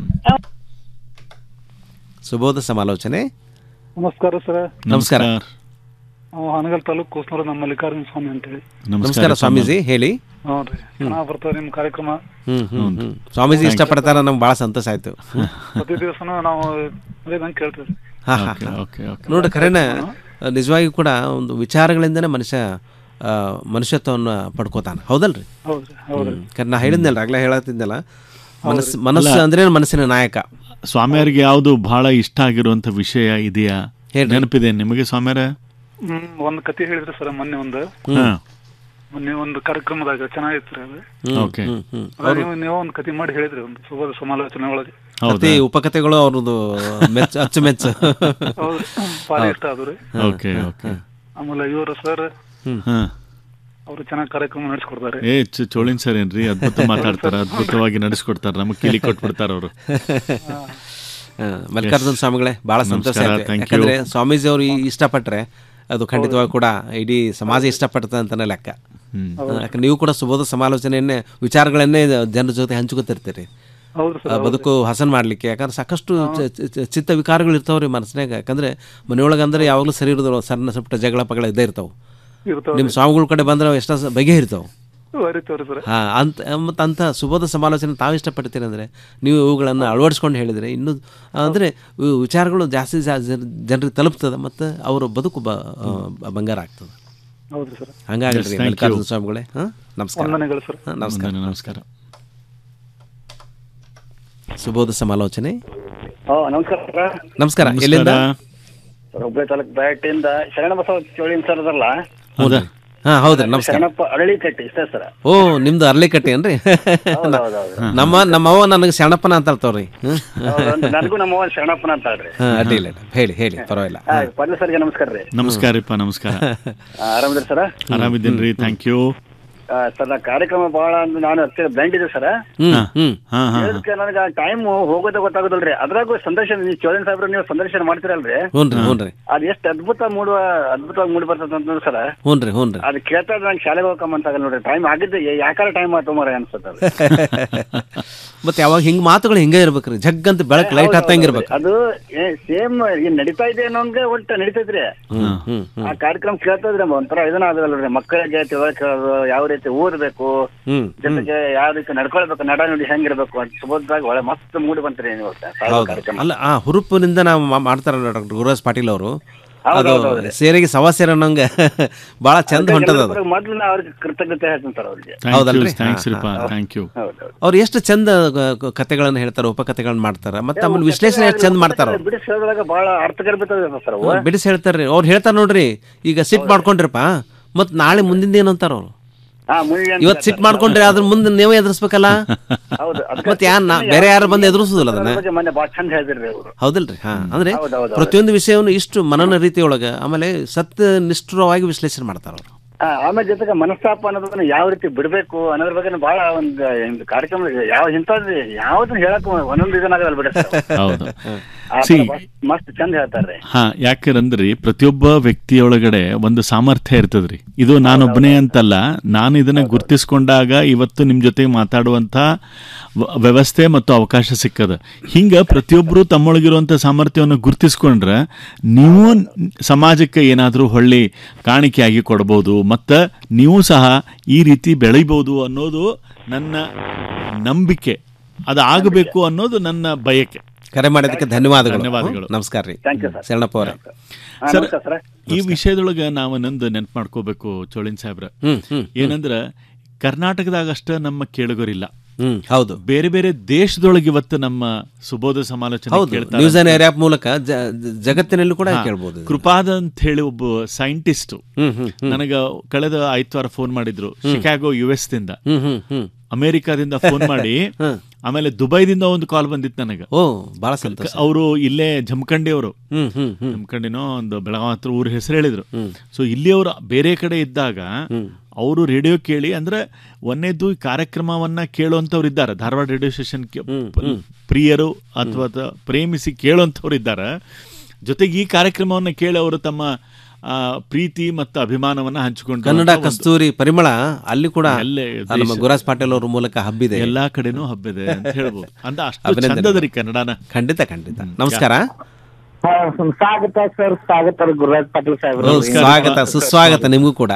ಸುಬೋಧ ಸಮಾಲೋಚನೆ ನಮಸ್ಕಾರ ಸರ್ ನಮಸ್ಕಾರ ಹನಗಲ್ ತಾಲೂಕು ಕೂಸ್ನೂರು ನಮ್ಮ ಮಲ್ಲಿಕಾರ್ಜುನ ಸ್ವಾಮಿ ಅಂತೇಳಿ ನಮಸ್ಕಾರ ಸ್ವಾಮೀಜಿ ಹೇಳಿ ಹ್ಞೂ ರೀ ಚೆನ್ನಾಗಿ ಬರ್ತಾವ ನಿಮ್ ಕಾರ್ಯಕ್ರಮ ಹ್ಮ್ ಹ್ಮ್ ಹ್ಮ್ ಸ್ವಾಮೀಜಿ ಇಷ್ಟಪಡ್ತಾರ ನಮ್ಗೆ ಬಹಳ ಸಂತೋಷ ಆಯ್ತು ಪ್ರತಿ ದಿವಸನೂ ನಾವು ಅದೇ ನಂಗೆ ಕೇಳ್ತೀವಿ ಹಾ ಹಾ ಹಾ. ನೋಡ್ರಿ ಖರೇನ ನಿಜವಾಗಿ ಕೂಡ ಒಂದು ವಿಚಾರಗಳಿಂದನೇ ಮನುಷ್ಯ ಆ, ಮನುಷ್ಯತ್ವವನ್ನು ಪಡ್ಕೋತಾನ ಹೌದಲ್ರಿ ಹೌದ್ರಿ ಹೌದ್ರಿ ಹ್ಮ್. ಖರೆ ನಾ ಹೇಳಿದ್ನಲ್ಲ ಆಗ್ಲೇ ಹೇಳತ್ತಿದ್ದಲ್ಲ ಮನಸ್ಸು ಮನಸ್ಸು ಅಲ್ಲ. ಅಂದ್ರೆ ಮನಸ್ಸಿನ ನಾಯಕ ಸ್ವಾಮಿಯರಿಗೆ ಯಾವ್ದು ಬಹಳ ಇಷ್ಟ ಆಗಿರುವಂತ ವಿಷಯ ಇದೆಯಾ ನೆನಪಿದೆ ನಿಮಗೆ ಸ್ವಾಮಿಯರ ಹ್ಮ್ ಒಂದ್ ಕತೆ ಹೇಳಿದ್ರಿ ಸರ್ ಮೊನ್ನೆ ಒಂದು ಹಾ ಮೊನ್ನೆ ಒಂದು ಕಾರ್ಯಕ್ರಮದಾಗ ಚೆನ್ನಾಗಿತ್ತು ರೀ ಅದು ಓಕೆ ಅದ ನೀವು ನೀವು ಒಂದು ಕತೆ ಮಾಡಿ ಹೇಳಿದ್ರಿ ಒಂದು ಸುಬೋಧ ಸಮಾಲೋಚನೆ ಒಳಗೆ ಕತೆ ಉಪಕಥೆಗಳು ಅವ್ರದ್ದು ಮೆಚ್ಚ ಅಚ್ಚುಮೆಚ್ಚು ಹೌದು ಭಾಳ ಇಷ್ಟ ಅದು ರೀ ಓಕೆ ಓಕೆ ಆಮೇಲೆ ಇವರು ಸರ್ ಹಾ ಅವರು ಚೆನ್ನಾಗಿ ಕಾರ್ಯಕ್ರಮ ನಡೆಸ್ಕೊಡ್ತಾರೆ ಏ ಚ- ಚೋಳಿನ್ ಸರ್ ಏನ್ರಿ ಅದ್ಭುತ ಮಾತಾಡ್ತಾರ ಅದ್ಭುತವಾಗಿ ನಡೆಸ್ಕೊಡ್ತಾರ ನಮಗ್ ಕಿಲಿ ಕೊಟ್ಬಿಡ್ತಾರ ಅವರು ಹಾ, ಮಲ್ಲಿಕಾರ್ಜುನ ಸ್ವಾಮಿಗಳೇ ಬಹಳ ಸಂತೋಷ ನಮಸ್ಕಾರ, ಆಯ್ತು thank you. ಯಾಕಂದ್ರೆ ಸ್ವಾಮೀಜಿ ಅವರು ಇಷ್ಟಪಟ್ರೆ ಅದು ಖಂಡಿತವಾಗಿ ಕೂಡ ಇಡೀ ಸಮಾಜ ಇಷ್ಟಪಡ್ತದೆ ಅಂತಾನೆ ಲೆಕ್ಕ ಹ್ಮ್. ಹಾ, ಯಾಕಂದ್ರೆ ನೀವು ಕೂಡ ಸುಬೋಧ ಸಮಾಲೋಚನೆಯನ್ನೇ ವಿಚಾರಗಳನ್ನೇ ಜನರ ಜೊತೆ ಹಂಚ್ಕೋತಿರ್ತೀರಿ ಹೌದು ಆ, ಬದುಕು ಹಸನ್ ಮಾಡ್ಲಿಕ್ಕೆ ಯಾಕಂದ್ರೆ ಸಾಕಷ್ಟು ಚ- ಚ- ಚ- ಚಿತ್ತ ವಿಕಾರಗಳು ಇರ್ತಾವ್ರಿ ಮನಸ್ಸಿನಾಗ ಯಾಕಂದ್ರೆ ಮನೆಯೊಳಗೆ ಅಂದ್ರೆ ಯಾವಾಗಲೂ ಸರಿ ಇರೋದಿಲ್ಲ ಸಣ್ಣ ಸಪುಟ್ಟ ಜಗಳ ಪಗಳ ಇದ್ದೇ ಇರ್ತಾವ ಇರ್ತಾವ್ರಿ. ನಿಮ್ಮ ಸ್ವಾಮಿಗಳ ಕಡೆ ಬಂದ್ರೆ ಎಷ್ಟೋ ಸ- ಬಗೆ ಇರ್ತಾವ ಅರಿತವ್ರಿ ಸರ್ ಹಾ ಅಂತ ಮತ್ತು ಅಂಥ ಸುಬೋಧ ಸಮಾಲೋಚನೆ ತಾವು ಇಷ್ಟಪಡ್ತೀರಿ ಅಂದರೆ ನೀವು ಇವುಗಳನ್ನು ಅಳವಡಿಸ್ಕೊಂಡು ಹೇಳಿದರೆ ಇನ್ನೂ ಅಂದರೆ ಇವು ವಿಚಾರಗಳು ಜಾಸ್ತಿ ಜಾ- ಜನ- ಜನರಿಗೆ ತಲುಪ್ತದೆ ಮತ್ತು ಅವರ ಬದುಕು ಬ ಆ, ಬಂಗಾರ ಆಗ್ತದೆ ಹೌದ್ರಿ ಸರ್ ಹಂಗಾಗಲಿ Yes, thank ಮಲ್ಲಿಕಾರ್ಜುನ you. ಸ್ವಾಮಿಗಳೇ ಹಾಂ ನಮಸ್ಕಾರ ವಂದನೆಗಳು ಸರ್ ಹಾಂ ನಮಸ್ಕಾರ ವಂದನೆ, ನಮಸ್ಕಾರ ಸುಬೋಧ ಸಮಾಲೋಚನೆ ಓ ನಮಸ್ಕಾರ ಸರ್ ನಮಸ್ಕಾರ ಎಲ್ಲಿಂದ ಸರ್ ಹುಬ್ಬಳ್ಳಿ ತಾಲೂಕು ಬ್ಯಾಟಿಂದ ಶರಣಬಸವ ಚೋಳಿನ್ ಸರ್ ಅದಲ್ಲ ಹೌದಾ ಹಾ ಹೌದ್ರಿ ನಮಸ್ಕಾರ ಶರಣಪ್ಪ ಅರಳಿ ಕಟ್ಟಿ ಇಷ್ಟೇ ಸರ್ ಓ ನಿಮ್ದು ಅರ್ಲಿಕಟ್ಟಿ ಏನ್ರಿ ನಮ್ಮ ನಮ್ಮವ್ವ ನನಗೆ ಶರಣಪ್ಪನ ಅಂತ ಹೇಳ್ತಾವ್ರಿ ಹೌದು, ನನಗೂ ನಮ್ಮ ಶರಣಪ್ಪನ ಅಂತ ಹೇಳ್ರಿ ಹಾ ಅಡ್ಡಿಲ್ಲ ಅಡ್ಡಿಲ್ಲ. ಹೇಳಿ ಹೇಳಿ ಪರವಾಗಿಲ್ಲ ಹಾ, ಪದ್ಮ ಸರ್ಗೆ ನಮಸ್ಕಾರ ರೀ ನಮಸ್ಕಾರಪ್ಪ ನಮಸ್ಕಾರ ಆರಾಮಿದ್ರಿ ಸರ್ ಆರಾಮಿದ್ದೇನ್ರಿ ಥ್ಯಾಂಕ್ ಯು ಸರ್ ನಾ ಕಾರ್ಯಕ್ರಮ ಬಹಳ ಅಂದ್ರೆ ನಾನು ಹತ್ತಿರ ಬ್ಲೈಂಡ್ ಇದೆ ಸರ್ ಹ್ಮ್ ಹ್ಮ್ ಹಾ ಹಾ ಹೇಳೋದಕ್ಕೆ ನನಗೆ ಟೈಮ್ ಹೋಗೋದೇ ಗೊತ್ತಾಗೋದಿಲ್ರಿ ಅದ್ರಾಗೂ ಸಂದರ್ಶನ ನೀವು ಚೋಳನ್ ಸಾಹೇಬ್ರ ನೀವು ಸಂದರ್ಶನ ಮಾಡ್ತೀರಲ್ರಿ ಹ್ಞೂನ್ರಿ ಹ್ಞೂನ್ರಿ ಅದ್ ಎಷ್ಟು ಅದ್ಭುತ ಮೂಡುವ ಅದ್ಭುತವಾಗಿ ಮೂಡಿ ಬರ್ತದ ಅಂತಂದ್ರೆ ಸರ್ ಹ್ಞೂನ್ರಿ ಹ್ಞೂನ್ರಿ ಅದು ಕೇಳ್ತಾ ನಂಗೆ ಶಾಲೆಗೆ ಹೋಗಕ್ಕಂತ ನೋಡ್ರಿ ಟೈಮ್ ಆಗಿದ್ದೆ ಯಾಕಾರ ಟೈಮ್ ಆಯ್ತು ಮರ ಅನ್ಸುತ್ತೆ ಅದು. ಮತ್ತೆ ಯಾವಾಗ ಹಿಂಗ್ ಮಾತುಗಳು ಹಿಂಗೆ ಇರ್ಬೇಕ್ರಿ ಜಗ್ ಅಂತ ಬೆಳಕ್ ಲೈಟ್ ಹತ್ತಂಗ್ ಇರ್ಬೇಕು ಅದು ಸೇಮ್ ಏನ್ ನಡೀತಾ ಇದೆ ಅನ್ನೋಂಗೆ ಒಟ್ಟು ನಡೀತೈತ್ರಿ ಹ್ಮ್ ಹ್ಮ್ ಆ ಕಾರ್ಯಕ್ರಮ ಕೇಳ್ತಾ ಇದ್ರೆ ಒಂಥರ ಇದನ್ನ ಆಗದಲ್ರಿ ಮಕ್ಕಳಿಗೆ ತಿಳ್ಕೊಳ್ಳೋದು ಯಾವ ರೀತಿ ಓದ್ಬೇಕು ಹ್ಮ್ ಜೊತೆಗೆ ಯಾವ ರೀತಿ ನಡ್ಕೊಳ್ಬೇಕು ನಡ ನುಡಿ ಹೆಂಗಿರ್ಬೇಕು ಅಂತ ಸುಬೋಧವಾಗಿ ಒಳ್ಳೆ ಮಸ್ತ್ ಮೂಡಿ ಬಂತ್ರಿ ನೀವು ಸಾವು ಹೌದು ಕಾರ್ಯಕ್ರಮ ಅಲ್ಲ ಆ ಹುರುಪಿನಿಂದ ನಾವು ಮಾ- ಮಾಡ್ತಾರ ಡಾಕ್ಟರ್ ಗುರುರಾಜ್ ಪಾಟೀಲ್ ಅವರು ಹೌದು, ಅದು ಹೌದು, ಹೌದ್ರಿ. ಸೇರಿಗೆ ಸವಾಸೇರ ಅನ್ನಂಗೆ ಬಹಳ ಚಂದ ಹೊಂಟದ ಅದು ಮೊದ್ಲು ನಾ ಅವ್ರಿಗೆ ಕೃತಜ್ಞತೆ ಹೇಳ್ತೀನಿ ಸರ್ ಅವ್ರಿಗೆ ಹೌದಲ್ರಿ ಥ್ಯಾಂಕ್ಸ್ ಹಾ, ರೀಪ ಹಾ. ಥ್ಯಾಂಕ್ ಯು ಅವ್ರು ಎಷ್ಟು ಚಂದ ಕ- ಕಥೆಗಳನ್ನ ಹೇಳ್ತಾರೆ ಉಪಕಥೆಗಳನ್ನ ಮಾಡ್ತಾರ ಮತ್ತೆ ಆಮೇಲೆ ವಿಶ್ಲೇಷಣೆ ಎಷ್ಟು ಚಂದ ಮಾಡ್ತಾರ ಅವ್ರು. ಬಿಡಿಸಿ ಹೇಳೋದ್ರಾಗ ಬಹಳ ಅರ್ಥಗರ್ಭಿತ ಇದೆ ಸರ್ ಅವು ಅವ್ರು ಬಿಡಿಸಿ ಹೇಳ್ತಾರ್ರಿ ಅವ್ರು ಹೇಳ್ತಾರ ನೋಡ್ರಿ ಈಗ ಸಿಟ್ ಮಾಡ್ಕೊಂಡ್ರಪ್ಪ ಮತ್ ನಾಳೆ ಮುಂದಿನ ಏನಂತಾರ ಅವ್ರು ಹಾ ಮುಂದೆ ಅಂತ ಇವತ್ ಸಿಟ್ ಮಾಡ್ಕೊಂಡ್ರೆ ಅದ್ರ ಮುಂದೆ ನೀವೇ ಎದುರಿಸ್ಬೇಕಲ್ಲ ಹೌದು ಅದಕ್ಕೆ ಮತ್ತೆ ಯಾರ್ ನಾ- ಬೇರೆ ಯಾರು ಬಂದು ಎದುರಿಸುದಿಲ್ಲ ಅದನ್ನ ಅದ್ರ ಬಗ್ಗೆ ಮೊನ್ನೆ ಭಾಳ ಚಂದ ಹೇಳಿದ್ರಿ ಅವರು ಹೌದಲ್ರಿ ಹಾ ಅಂದ್ರೆ ಹೌದು, ಹೌದು, ಹೌದು. ಪ್ರತಿಯೊಂದು ವಿಷಯವನ್ನು ಇಷ್ಟು ಮನನ ರೀತಿಯೊಳಗ ಆಮೇಲೆ ಸತ್ಯ ನಿಷ್ಠುರವಾಗಿ ವಿಶ್ಲೇಷಣೆ ಮಾಡ್ತಾರ ಅವ್ರು ಆ, ಆಮೇಲೆ ಜೊತೆಗೆ ಮನಸ್ತಾಪ ಅನ್ನೋದನ್ನ ಯಾವ ರೀತಿ ಬಿಡ್ಬೇಕು ಅನ್ನೋದ್ರ ಬಗ್ಗೆ ಬಹಳ ಒಂದು ಒಂದು ಕಾರ್ಯಕ್ರಮ ಇದೆ. ಯಾವ ಇಂಥದ್ದು ಯಾವ್ದನ್ನ ಹೇಳಕ್ ಒಂದೊಂದು ಇದನ್ನಾಗಲ್ಲ ಬಿಡ ಹೌದು See- ಮಸ್ತ್ ಚಂದ ಹೇಳ್ತಾರ್ರಿ ಹಾ ಯಾಕಂದ್ರಿ ಪ್ರತಿಯೊಬ್ಬ ವ್ಯಕ್ತಿಯೊಳಗಡೆ ಒಂದು ಸಾಮರ್ಥ್ಯ ಇರ್ತದ್ರಿ ಇದು ನಾನೊಬ್ಬನೇ ಅಂತಲ್ಲ ನಾನು ಇದನ್ನ ಗುರ್ತಿಸ್ಕೊಂಡಾಗ ಇವತ್ತು ನಿಮ್ ಜೊತೆ ಮಾತಾಡುವಂತ ವ- ವ್ಯವಸ್ಥೆ ಮತ್ತು ಅವಕಾಶ ಸಿಕ್ಕದ ಹಿಂಗ ಪ್ರತಿಯೊಬ್ಬರು ತಮ್ಮೊಳಗಿರುವಂತ ಸಾಮರ್ಥ್ಯವನ್ನು ಗುರ್ತಿಸ್ಕೊಂಡ್ರೆ ನೀವು ನ್- ಸಮಾಜಕ್ಕೆ ಏನಾದರೂ ಹೊಳ್ಳಿ ಕಾಣಿಕೆಯಾಗಿ ಕೊಡ್ಬೋದು ಮತ್ತು ನೀವು ಸಹ ಈ ರೀತಿ ಬೆಳಿಬೋದು ಅನ್ನೋದು ನನ್ನ ನಂಬಿಕೆ ಅದು ಆಗಬೇಕು ಅನ್ನೋದು ನನ್ನ ಬಯಕೆ ಕರೆ ಮಾಡಿದ್ದಕ್ಕೆ ಧನ್ಯವಾದಗಳು ಧನ್ಯವಾದಗಳು ಹ್ಮ್, ನಮಸ್ಕಾರ ರೀ Thank you, sir. ಶರಣಪ್ಪ ಅವರೇ ಸರ್ ಈ ವಿಷಯದೊಳಗ ನಾವನ್ನೊಂದು ನೆನ್ಪು ಮಾಡ್ಕೋಬೇಕು ಚೋಳಿನ್ ಸಾಹೇಬ್ರ ಹ್ಮ್, ಹ್ಮ್, ಏನಂದ್ರ ಕರ್ನಾಟಕದಾಗಷ್ಟ ನಮ್ಮ ಕೇಳುಗರಿಲ್ಲ ಹ್ಮ್ ಹೌದು ಬೇರೆ ಬೇರೆ ದೇಶದೊಳಗೆ ಇವತ್ತು ನಮ್ಮ ಸುಬೋಧ ಸಮಾಲೋಚನೆ ಹೌದು ಕೇಳ್ತಾರೆ ನ್ಯೂಸ್ ಆನ್ ಏರ್ ಆಪ್ ಮೂಲಕ ಜ- ಜ- ಜಗತ್ತಿನಲ್ಲೂ ಕೂಡ ಹಾ. ಕೇಳ್ಬೋದು ಕೃಪಾದ ಅಂತ ಹೇಳಿ ಒಬ್ಬ ಸೈಂಟಿಸ್ಟ್ ಹ್ಮ್, ಹ್ಮ್, ಹ್ಮ್. ನನಗ ಕಳೆದ ಆಯ್ತವಾರ ಫೋನ್ ಮಾಡಿದ್ರು ಹ್ಮ್. ಶಿಕಾಗೋ ಯು ಎಸ್ ದಿಂದ ಹ್ಮ್, ಹ್ಮ್, ಹ್ಮ್. ಅಮೆರಿಕಾದಿಂದ ಫೋನ್ ಮಾಡಿ ಆಮೇಲೆ ದುಬೈದಿಂದ ಒಂದು ಕಾಲ್ ಬಂದಿತ್ತು ನನಗ ಓ ಬಹಳ ಸಂತೋಷ ಅವರು ಇಲ್ಲೇ ಜಮಖಂಡಿ ಅವರು ಹ್ಮ್ ಹ್ಮ್ ಹ್ಮ್ ಜಮಖಂಡಿನೋ ಒಂದು ಬೆಳಗಾವ್ ಹತ್ರ ಊರ ಹೆಸರು ಹೇಳಿದ್ರು ಸೊ ಇಲ್ಲಿ ಅವರು ಬೇರೆ ಕಡೆ ಇದ್ದಾಗ ಅವರು ರೇಡಿಯೋ ಕೇಳಿ ಅಂದ್ರೆ ಒಂದೇದು ಈ ಕಾರ್ಯಕ್ರಮವನ್ನ ಕೇಳುವಂತವ್ರು ಇದ್ದಾರೆ ಧಾರವಾಡ ರೇಡಿಯೋ ಸ್ಟೇಷನ್ ಪ್ರಿಯರು ಅಥವಾ ತ- ಪ್ರೇಮಿಸಿ ಕೇಳುವಂಥವ್ರು ಇದ್ದಾರೆ ಜೊತೆಗೆ ಈ ಕಾರ್ಯಕ್ರಮವನ್ನ ಕೇಳಿ ಅವರು ತಮ್ಮ ಆ, ಪ್ರೀತಿ ಮತ್ತು ಅಭಿಮಾನವನ್ನ ಹಂಚಿಕೊಂಡು ಕನ್ನಡ ಕಸ್ತೂರಿ ಪರಿಮಳ ಅಲ್ಲಿ ಕೂಡ ಎಲ್ಲೇ ಆ ನಮ್ಮ ದೇಶ- ಗುರಾಜ್ ಪಾಟೀಲ್ ಅವ್ರ ಮೂಲಕ ಹಬ್ಬಿದೆ ಎಲ್ಲಾ ಕಡೆನೂ ಹಬ್ಬಿದೆ ಅಂತ ಹೇಳ್ಬೋದು ಅಂತ ಅಷ್ಟು ಅಭಿನಂದನೆ. ಚಂದದ ಕನ್ನಡನ ಖಂಡಿತ ಖಂಡಿತ ನಮಸ್ಕಾರ ಹಾ, ಸ್ವಾಗತ ಸರ್ ಸ್ವಾಗತ ಗುರುರಾಜ್ ಪಾಟೀಲ್ ಸಾಹೇಬ್ರು ಓ, ಸ್ವಾಗತ ಸುಸ್ವಾಗತ ನಿಮಗೂ ಕೂಡ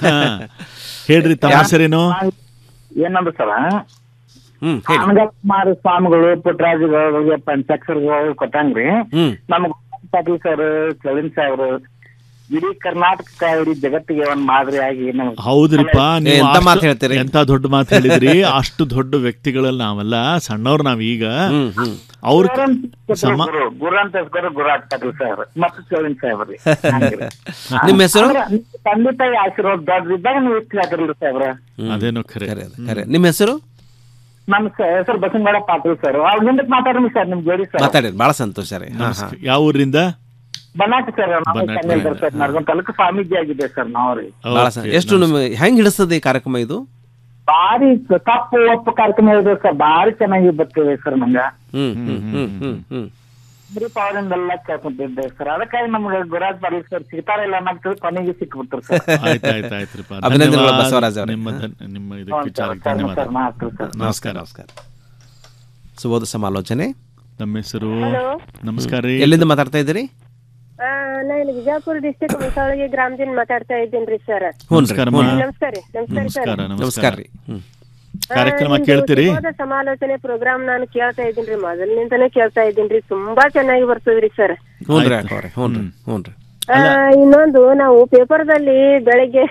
ಹೇಳ್ರಿ ತಮ್ಮ ಹೆಸರೇನು ಏನಂದ್ರ ಸರ ಹ್ಮ್ ಕುಮಾರ ಸ್ವಾಮಿಗಳು ಪುಟ್ಟರಾಜುಗಳಿಗೆ ಪಂಚಾಕ್ಷರಗಳು ಕೊಟ್ಟಂಗ್ರಿ ಹ್ಮ್ ನಮ್ಗ ಪಾಟೀಲ್ ಸರ್ ಚಳಿನ್ ಸಾಹೇಬ್ರು ಇಡೀ ಕರ್ನಾಟಕ ಇಡೀ ಜಗತ್ತಿಗೆ ಒಂದ್ ಮಾದರಿಯಾಗಿ ನಮ್ಗ್ ಹೌದ್ರಿಪ್ಪ ನೀವು ಎಂತ ಅಷ್ಟು- ಮಾತ್ ಹೇಳ್ತೀರಿ? ಎಂತ ದೊಡ್ಡ ಮಾತು ಹೇಳಿದ್ರಿ ಅಷ್ಟು ದೊಡ್ಡ ವ್ಯಕ್ತಿಗಳಲ್ಲಿ ನಾವೆಲ್ಲ ಸಣ್ಣವ್ರು ನಾವೀಗ ಅವ್ರ ಸಮ ಗುರು ಗುರು ಅಂತ ಹೆಸರು ಗುರುರಾಜ್ ಪಾಟೀಲ್ ಸಾಹೇಬ್ರು ಮತ್ತು ಚಳಿನ್ ಸಾಹೇಬ್ರಿ ನಿಮ್ಮ ಹೆಸರು ಅಂದ್ರ ನಿಮ್ ತಂದೆ ತಾಯಿ ಆಶೀರ್ವಾದ ದೊಡ್ಡದಿದ್ದಾಗ ನೀವು ಇಷ್ಟು ಹೇಳ್ತಿರಲ್ರಿ ಸಾಹೇಬ್ರ ಅದೇನೋ ಖರೆ ಖರೆ ನಿಮ್ಮ ಹೆಸರು ನಮ್ಮ ಹೆಸರು ಬಸನಗೌಡ ಪಾಟೀಲ್ ಸರ್ ಅವ್ರ ಮುಂದಕ್ಕೆ ಮಾತಾಡ್ರಿ ಸರ್ ನಿಮ್ ಜೋಡಿ ಸರ್ ಮಾತಾಡಿರಿ ಬಹಳ ಸಂತೋಷ ರೀ ಹಾ, ಹಾ. ನಮಸ್ಕಾರ. ಯಾವ ಊರಿಂದ ಬನಾಟಿ ಸರ್ ನಾವು ಬನಾಟಿ. ಕನ್ನಡ ಸರ್ ನರ್ಗೊಂದ್ ತಾಲೂಕು ಸ್ವಾಮೀಜಿ ಆಗಿದೆ ಸರ್ ನಾವ್ರಿ ಬಹಳ ಸ- ಎಷ್ಟು ನಿಮ್ಗೆ ಹೆಂಗ್ ಹಿಡಿಸ್ತದೆ ಈ ಕಾರ್ಯಕ್ರಮ ಇದು ಭಾರಿ ತಪ್ಪು ಒಪ್ಪು ಕಾರ್ಯಕ್ರಮ ಇದೆ ಸರ್ ಭಾರಿ ಚೆನ್ನಾಗಿ ಬರ್ತಿದೆ ಸರ್ ನಂಗ ಹ್ಮ್ ಹ್ಮ್ ಹ್ಮ್ ಹ್ಮ್ ಹ್ಮ್ ಬರೀ ಪವರಿಂದೆಲ್ಲ ಕೇಳ್ಕೊಂತಿದ್ದೆ ಸರ್ ಅದಕ್ಕಾಗಿ ನಮ್ಗೆ ಗುರುರಾಜ್ ಪಾಟೀಲ್ ಸರ್ ಸಿಗ್ತಾರ ಇಲ್ಲ ಅನ್ನೋದು ಕೊನೆಗೆ ಸಿಕ್ಬಿಡ್ತಾರೆ ಸರ್ ಆಯ್ತು ಆಯ್ತು ಆಯ್ತ್ರಿಪ್ಪ ಅಭಿನಂದನೆಗಳು ಧನ್ಯವಾದ. ಬಸವರಾಜ್ ಅವರೇ. ನಿಮ್ಮ ಧನ್- ನಿಮ್ಮ ಇದಕ್ಕೆ ಹೌದು ಸರ್, ವಿಚಾರಕ್ಕೆ ಸರ್, ಧನ್ಯವಾದ ಸರ್, ಮಾತು ಸರ್. ನಮಸ್ಕಾರ ನಮಸ್ಕಾರ ಸುಬೋಧ ಸಮಾಲೋಚನೆ ನಮ್ಮ ಹೆಸರು Hello. ನಮಸ್ಕಾರ ರೀ ಎಲ್ಲಿಂದ ಮಾತಾಡ್ತಾ ಇದ್ದೀರಿ ಆ, ನಾನು ವಿಜಯಪುರ ಡಿಸ್ಟಿಕ್ ಮುಸಾವಳಿಗೆ ಗ್ರಾಮದಿಂದ ಮಾತಾಡ್ತಾ ಇದ್ದೀನ್ರಿ ಸರ್ ಹ್ಞೂ ನಮಸ್ಕಾರ ಹ್ಞೂ ನಮಸ್ಕಾರ ರೀ ನಮಸ್ಕಾರ ಸರ್ ನಮಸ್ಕಾರ ನಮಸ್ಕಾರ ರೀ ಹ್ಮ್ ಕಾರ್ಯಕ್ರಮ ಕೇಳ್ತೀರಿ ಸುಬೋಧ ಸಮಾಲೋಚನೆ ಪ್ರೋಗ್ರಾಮ್ ನಾನು ಕೇಳ್ತಾ ಇದ್ದೀನ್ರಿ ಮೊದಲಿನಿಂದನೇ ಕೇಳ್ತಾ ಇದ್ದೀನ್ರಿ ತುಂಬಾ ಚೆನ್ನಾಗಿ ಬರ್ತದ್ರಿ ಸರ್ ಹ್ಞೂ ರೀ ಅಕ್ಕ ಅವ್ರೆ ಹ್ಞೂ ರೀ ಹ್ಞೂ ರೀ ಇನ್ನೊಂದು ನಾವು ಪೇಪರ್ದಲ್ಲಿ ಬೆಳಿಗ್ಗೆ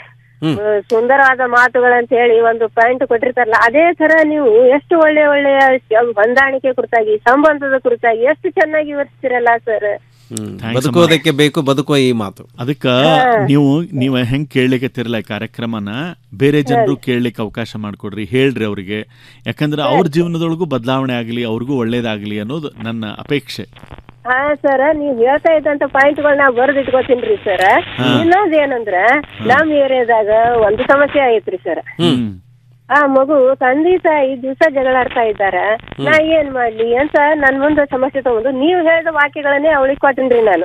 ಹ್ಮ್. ಆ, ಸುಂದರವಾದ ಮಾತುಗಳಂತ ಹೇಳಿ ಒಂದು ಪಾಯಿಂಟ್ ಕೊಟ್ಟಿರ್ತಾರಲ್ಲ ಅದೇ ತರ ನೀವು ಎಷ್ಟು ಒಳ್ಳೆ ಒಳ್ಳೆಯ ಶ- ಹೊಂದಾಣಿಕೆ ಕುರಿತಾಗಿ ಸಂಬಂಧದ ಕುರಿತಾಗಿ ಎಷ್ಟು ಚೆನ್ನಾಗಿ ವಿವರಿಸ್ತಿರಲ್ಲ ಸರ್ ಹ್ಮ್. Thanks ಬದುಕೋದಕ್ಕೆ ಬೇಕು ಬದುಕುವ ಈ ಮಾತು ಅದಕ್ಕ ನೀವು ನೀವು ಹೆಂಗ್ ಕೇಳಲಿಕ್ಕೆ ತಿರ್ಲ ಕಾರ್ಯಕ್ರಮನ ಬೇರೆ ಜನರು ಕೇಳಲಿಕ್ಕೆ ಅವಕಾಶ ಮಾಡ್ಕೊಡ್ರಿ ಹೇಳ್ರಿ ಅವ್ರಿಗೆ ಯಾಕಂದ್ರೆ ಅವ್ರ ಜೀವನದೊಳಗೂ ಬದಲಾವಣೆ ಆಗಲಿ ಅವ್ರಿಗೂ ಒಳ್ಳೇದಾಗ್ಲಿ ಅನ್ನೋದು ನನ್ನ ಅಪೇಕ್ಷೆ ಹಾ ಸರ್ ನೀವ್ ಹೇಳ್ತಾ ಇದ್ದಂತ ಪಾಯಿಂಟ್ಗಳು ನಾ ಬರ್ದ್ ಇಟ್ಕೋತೀನ್ರಿ ಸರ್ ಇನ್ನೊಂದ್ ಏನಂದ್ರ ನಮ್ ಏರಿಯಾದಾಗ ಒಂದು ಸಮಸ್ಯೆ ಆಗೈತ್ರಿ ಸರ್ ಆ ಮಗು ತಂದೆ ತಾಯಿ ದಿವಸ ಜಗಳಾಡ್ತಾ ಇದ್ದಾರ ನಾ ಏನ್ ಮಾಡ್ಲಿ ಅಂತ ನನ್ ಮುಂದೆ ಸಮಸ್ಯೆ ತಗೊಂಡು ನೀವ್ ಹೇಳಿದ ವಾಕ್ಯಗಳನ್ನೇ ಅವಳಿಗೆ ಕೊಟ್ಟನ್ರಿ ನಾನು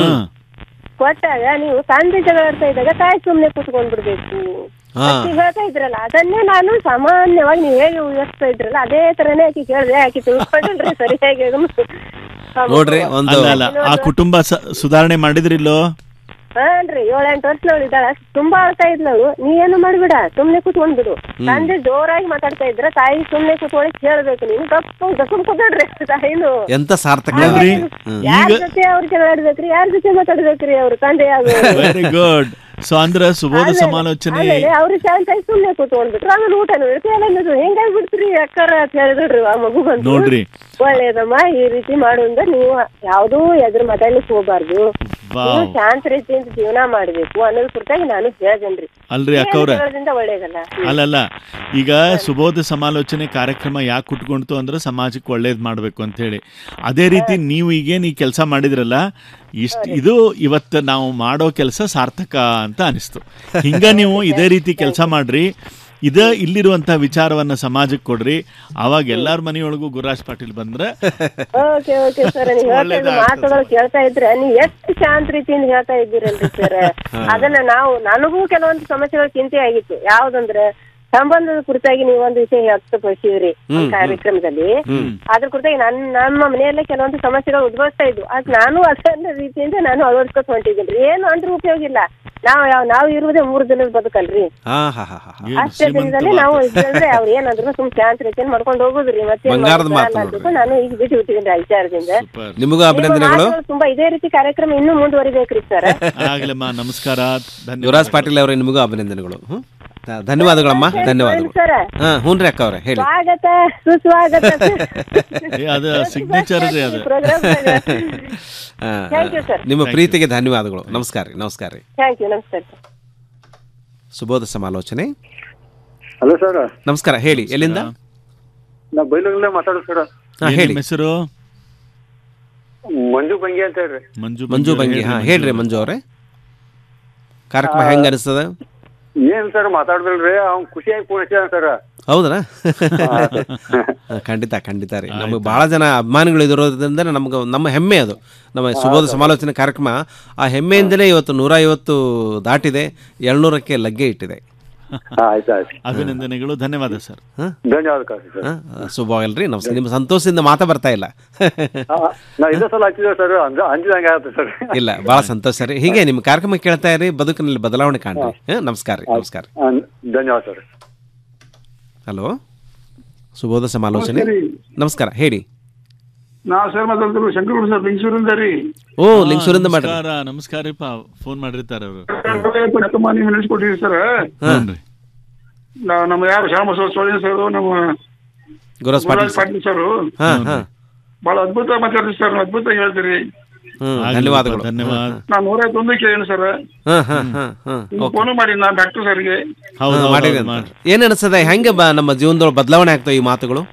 ಕೊಟ್ಟಾಗ ನೀವು ತಂದೆ ಜಗಳಾಡ್ತಾ ಇದ್ದಾಗ ತಾಯಿ ಸುಮ್ನೆ ಕೂತ್ಕೊಂಡ್ ಬಿಡ್ಬೇಕು ಹಾ. ಅಂತ ಹೇಳ್ತಾ ಇದ್ರಲ್ಲ ಅದನ್ನೇ ನಾನು ಸಾಮಾನ್ಯವಾಗಿ ನೀವ್ ಹೇಗೆ ಉಳಿಸ್ತಾ ಇದ್ರಲ್ಲ ಅದೇ ತರನೇ ಆಕಿ ಕೇಳಿದೆ ಆಕಿ ತಿಳ್ಕೊಂಡ್ರಿ ಸರಿಯಾಗಿ ನೋಡ್ರಿ ಒಂದು ಅಲ್ಲ ಅಲ್ಲ ಆ ಕುಟುಂಬ ಸ- ಸುಧಾರಣೆ ಮಾಡಿದ್ರಿಲ್ಲೋ ಹಾನ್ರಿ ಏಳೆಂಟು ವರ್ಷದವಳು ಇದ್ದಾಳ ತುಂಬಾ ಅಳ್ತಾ ಇದ್ಲವಳು ನೀ ಏನು ಮಾಡ್ಬಿಡ ಸುಮ್ನೆ ಕೂತ್ಕೊಂಡ್ ಬಿಡು ತಂದೆ ಜೋರಾಗಿ ಮಾತಾಡ್ತಾ ಇದ್ರ ತಾಯಿ ಸುಮ್ನೆ ಕೂತ್ಕೊಳ್ಳಿ ಕೇಳ್ಬೇಕು ನೀನು ಗಪ್ಪ ಗಪ್ಪ ಕೂತ್ಕೊಳ್ರಿ ತಾಯಿನು ಎಂತ ಸಾರ್ಥಕ ನೋಡ್ರಿ ಯಾರ ಜೊತೆ ಅವ್ರ ಜಗಳಾಡ್ಬೇಕ್ರಿ ಯಾರ ಜೊತೆ ಮಾತಾಡ್ಬೇಕ್ರಿ ಅವ್ರು ತಂದೆ ವೆರಿ ಗುಡ್ ಸೊ ಅಂದ್ರ ಸುಬೋಧ ಸಮಾಲೋಚನೆ ಆಮೇಲೆ ಅವ್ರು ಶಾಂತ ಸುಮ್ನೆ ಕೂತ್ಕೊಂಡ್ಬಿಟ್ರು ಆಮೇಲೆ ಊಟ ಅನ್ನೋದು ಹೆಂಗಾಗಿ ಬಿಡ್ತೀರಿ ಅಕ್ಕಾರ ಅಂತ ಹೇಳಿದ್ರಿ ಆ ಮಗು ಬಂದು ನೋಡ್ರಿ. ಒಳ್ಳೇದಮ್ಮ ಈ ರೀತಿ ಮಾಡುವಂದ ನೀವು ಯಾವ್ದೂ ಎದುರು ಮಾತಾಡ್ಲಿಕ್ಕೆ ಹೋಗ್ಬಾರ್ದು ವಾವ್. ನೀವು ಶಾಂತ ರೀತಿಯಿಂದ ಜೀವನ ಮಾಡ್ಬೇಕು ಅನ್ನೋದ್ ಕುರಿತಾಗಿ ನಾನು ಹೇಳ್ದೇನ್ರಿ ಅಲ್ರಿ ಅಕ್ಕವ್ರ ಹೇಳೋದ್ರಿಂದ ಒಳ್ಳೇದಲ್ಲ ಅಲ್ಲಲ್ಲ ಈಗ ಸುಬೋಧ ಸಮಾಲೋಚನೆ ಕಾರ್ಯಕ್ರಮ ಯಾಕೆ ಕುಟ್ಕೊಂಡ್ತು ಅಂದ್ರೆ ಸಮಾಜಕ್ಕೆ ಒಳ್ಳೇದ್ ಮಾಡ್ಬೇಕು ಅಂತ ಹೇಳಿ ಅದೇ ರೀತಿ ನೀವು ಈಗೇನ್ ಈ ಕೆಲಸ ಮಾಡಿದ್ರಲ್ಲ ಇಷ್ಟ ಇದು ಇವತ್ತು ನಾವು ಮಾಡೋ ಕೆಲಸ ಸಾರ್ಥಕ ಅಂತ ಅನಿಸ್ತು ಹಿಂಗ ನೀವು ಇದೇ ರೀತಿ ಕೆಲಸ ಮಾಡ್ರಿ ಇದ ಇಲ್ಲಿರುವಂತ ವಿಚಾರವನ್ನ ಸಮಾಜಕ್ಕೆ ಕೊಡ್ರಿ ಅವಾಗ ಎಲ್ಲಾರ ಮನೆಯೊಳಗೂ ಗುರುರಾಜ್ ಪಾಟೀಲ್ ಬಂದ್ರೆ ಓಕೆ ಓಕೆ ಸರ್ ನೀವು ಹೇಳ್ತಾ ಇದ್ದ ಮಾತುಗಳು ಕೇಳ್ತಾ ಇದ್ರೆ ನೀವು ಎಷ್ಟು ಶಾಂತ ರೀತಿಯಿಂದ ಹೇಳ್ತಾ ಇದ್ದೀರಲ್ರಿ ಸರ್ ಅದನ್ನ ನಾವು ನನಗೂ ಕೆಲವೊಂದು ಸಮಸ್ಯೆಗಳು ಚಿಂತೆ ಆಗಿತ್ತು ಯಾವ್ದಂದ್ರೆ ಸಂಬಂಧದ ಕುರಿತಾಗಿ ನೀವು ಒಂದು ವಿಷಯ ವ್ಯಕ್ತಪಡಿಸಿದ್ರಿ ಹ್ಮ್, ಕಾರ್ಯಕ್ರಮದಲ್ಲಿ ಹ್ಮ್. ಅದ್ರ ಕುರಿತಾಗಿ ನನ್ ನಮ್ಮ ಮನೆಯಲ್ಲೇ ಕೆಲವೊಂದು ಸಮಸ್ಯೆಗಳು ಉದ್ಭವಿಸ್ತಾ ಇದ್ವು ಅದ್ ನಾನು ಅದನ್ನ ರೀತಿಯಿಂದ ನಾನು ಅಳವಡಿಸ್ಕೊತ ಹೊಂಟಿದ್ದೀನಿ ಏನು ಅಂದ್ರೆ ಉಪಯೋಗ ಇಲ್ಲ ನಾವು ಯಾವ ನಾವು ಇರುವುದೇ ಮೂರು ದಿನದ ಬದುಕಲ್ರಿ ಹಾ ಹಾ ಹಾ ಹಾ ಅಷ್ಟೇ ದಿನದಲ್ಲಿ ನಾವು ಇದ್ರೆ ಅವ್ರು ಏನಾದ್ರು ಸುಮ್ ಶಾಂತ ರೀತಿಯಿಂದ ಮಾಡ್ಕೊಂಡು ಹೋಗುದ್ರಿ ಮತ್ತೆ ಬಂಗಾರದ ಮಾತು ನಾನು ಈಗ ಬಿಟ್ಟು ಬಿಟ್ಟಿದ್ದೀನಿ ಆ ವಿಚಾರದಿಂದ ನಿಮಗೂ ಅಭಿನಂದನೆಗಳು ನಿಮ್ಮ ಮಾತುಗಳು ತುಂಬಾ ಇದೇ ರೀತಿ ಕಾರ್ಯಕ್ರಮ ಇನ್ನೂ ಮುಂದುವರಿಬೇಕ್ರಿ ಸರ್ ಆಗ್ಲಮ್ಮ ನಮಸ್ಕಾರ ಧನ್ಯವಾದ ಯುವರಾಜ್ ಪಾಟೀಲ್ ಅವರೇ ನಿಮಗೂ ಅಭಿನಂದನೆಗಳು ಹ್ಮ್? ಧ- ಧನ್ಯವಾದಗಳಮ್ಮ ಧನ್ಯವಾದಗಳು ಸರ್ ಹಾ ಹ್ಞೂನ್ರಿ ಅಕ್ಕ ಅವ್ರೆ ಹೇಳಿ ಸ್ವಾಗತ ಸುಸ್ವಾಗತ ಏ, ಅದು ಸಿಗ್ನೇಚರ್ ರೀ ಅದು ಹಾ, Thank you, sir. ನಿಮ್ಮ ಪ್ರೀತಿಗೆ ಧನ್ಯವಾದಗಳು ನಮಸ್ಕಾರ ರೀ ನಮಸ್ಕಾರ ರೀ ಥ್ಯಾಂಕ್ ಯು ನಮಸ್ಕಾರ ಸುಬೋಧ ಸಮಾಲೋಚನೆ ಹಲೋ ಸರ್ ನಮಸ್ಕಾರ ಹೇಳಿ ಎಲ್ಲಿಂದ ನಾ ಬೈಲೂರಲ್ಲೇ ಮಾತಾಡೋದು ಸರ್ ಹಾ ಏನ್ ಹೇಳಿ ನಿಮ್ಮ ಹೆಸರು ಮಂಜು ಬಂಗಿ ಅಂತ ಹೇಳ್ರಿ ಮಂಜು ಮಂಜು ಬಂಗಿ ಹಾ ಹೇಳ್ರಿ ಮಂಜು ಅವರೇ ಕಾರ್ಯಕ್ರಮ ಹೆಂಗ ಅನಿಸ್ತದ ಏನ್ ಸರ್ ಮಾತಾಡ್ದಲ್ರಿ ಅವ್ನ್ ಖುಷಿಯಾಗಿ ಕೂಡಿಸ್ಯಾನ ಸರ್ ಹೌದಾ ಖಂಡಿತ ಖಂಡಿತ ರೀ ನಮಗೆ ಬಹಳ ಜನ ಅಭಿಮಾನಿಗಳು ಇರೋದ್ರಿಂದ ನಮ್ಗೆ ನಮ್ಮ ಹೆಮ್ಮೆ ಅದು ನಮ್ಮ ಸುಬೋಧ ಸಮಾಲೋಚನೆ ಕಾರ್ಯಕ್ರಮ ಆ ಹೆಮ್ಮೆಯಿಂದಲೇ ಇವತ್ತು ನೂರ ಐವತ್ತು ದಾಟಿದೆ ಏಳ್ನೂರಕ್ಕೆ ಲಗ್ಗೆ ಇಟ್ಟಿದೆ ಆಯ್ತು ಆಯ್ತು ಅಭಿನಂದನೆಗಳು ಧನ್ಯವಾದ ಸರ್ ಧನ್ಯವಾದ ಸರ್ ಶುಭವಾಗಲ್ರಿ ನಮಸ್ಕಾರ ನಿಮ್ಮ ಸಂತೋಷದಿಂದ ಮಾತಾ ಬರ್ತಾ ಇಲ್ಲ ನಾ ಇದೇ ಸಲ ಹಚ್ಚಿದೆ ಸರ್ ಅಂಜ ಅಂಜಿದಂಗೆ ಆಗತ್ತೆ ಸರ್ ಇಲ್ಲ ಬಹಳ ಸಂತೋಷ ರೀ ಹೀಗೆ ನಿಮ್ಮ ಕಾರ್ಯಕ್ರಮ ಕೇಳ್ತಾ ಇರಿ ಬದುಕಿನಲ್ಲಿ ಬದಲಾವಣೆ ಕಾಣ್ರಿ ಹಾ, ನಮಸ್ಕಾರ ರೀ ನಮಸ್ಕಾರ ಆ, ಧನ್ಯವಾದ ಸರ್ ಹಲೋ ಸುಬೋಧ ಸಮಾಲೋಚನೆ ನಮಸ್ತೆ ರೀ. ನಮಸ್ಕಾರ ಹೇಳಿ ನಾವು ಸರ್ ಮಾತಾಡ್ತಿರೋ ಶಂಕರಗೌಡ ಸರ್ ಬೆಂಗಳೂರಿಂದ ರೀ ಓ ಲಿಂಗಸೂರಿಂದ ಮಾಡ್ರಿ ನಮಸ್ಕಾರ ನಮಸ್ಕಾರಪ್ಪ ಫೋನ್ ಮಾಡಿರ್ತಾರೆ ಅವರು ಪುಣ್ಯಕಮ್ಮ ನೀವು ನೆನೆಸ್ಕೊಟ್ಟಿರಿ ಸರ್ ಹ್ಞೂನ್ರಿ ನಾವು ನಮ್ಮ ಯಾರು ಶ್ಯಾಮಬಸವ ಸೋಳಿನ ಸರ್ ನಮ್ಮ ಗುರುರಾಜ್ ಪಾಟೀಲ್ ಗುರುರಾಜ್ ಪಾಟೀಲ್ ಸರ್ ಹಾ ಹಾ ಬಹಳ ಅದ್ಭುತ ಮಾತಾಡ್ತೀರಿ ಸರ್ ಅದ್ಭುತ ಹೇಳ್ತೀರಿ ಹ್ಮ್ ಆಗ್ಲಿ ಧನ್ಯವಾದಗಳು ಅಪ್ಪ, ಧನ್ಯವಾದ ನಾನು ನೂರೈವತ್ತೊಂದು ಕೇಳಿ ಸರ್ ಹಾ ಹಾ ಹಾ ಹಾ ಫೋನ್ ಮಾಡಿ ನಾ ಡಾಕ್ಟರ್ ಸರ್ಗೆ ಹೌದು ಹಾ, ಹೌದು, ಮಾಡಿರಿ ಹೌದು, ಅಂತ ಏನ್ ಅನಿಸ್ತದೆ ಹೆಂಗೆ ಬ ನಮ್ಮ ಜೀವನದೊಳಗೆ ಬದಲಾವಣೆ ಆಗ್ತಾವ ಈ ಮಾತುಗಳು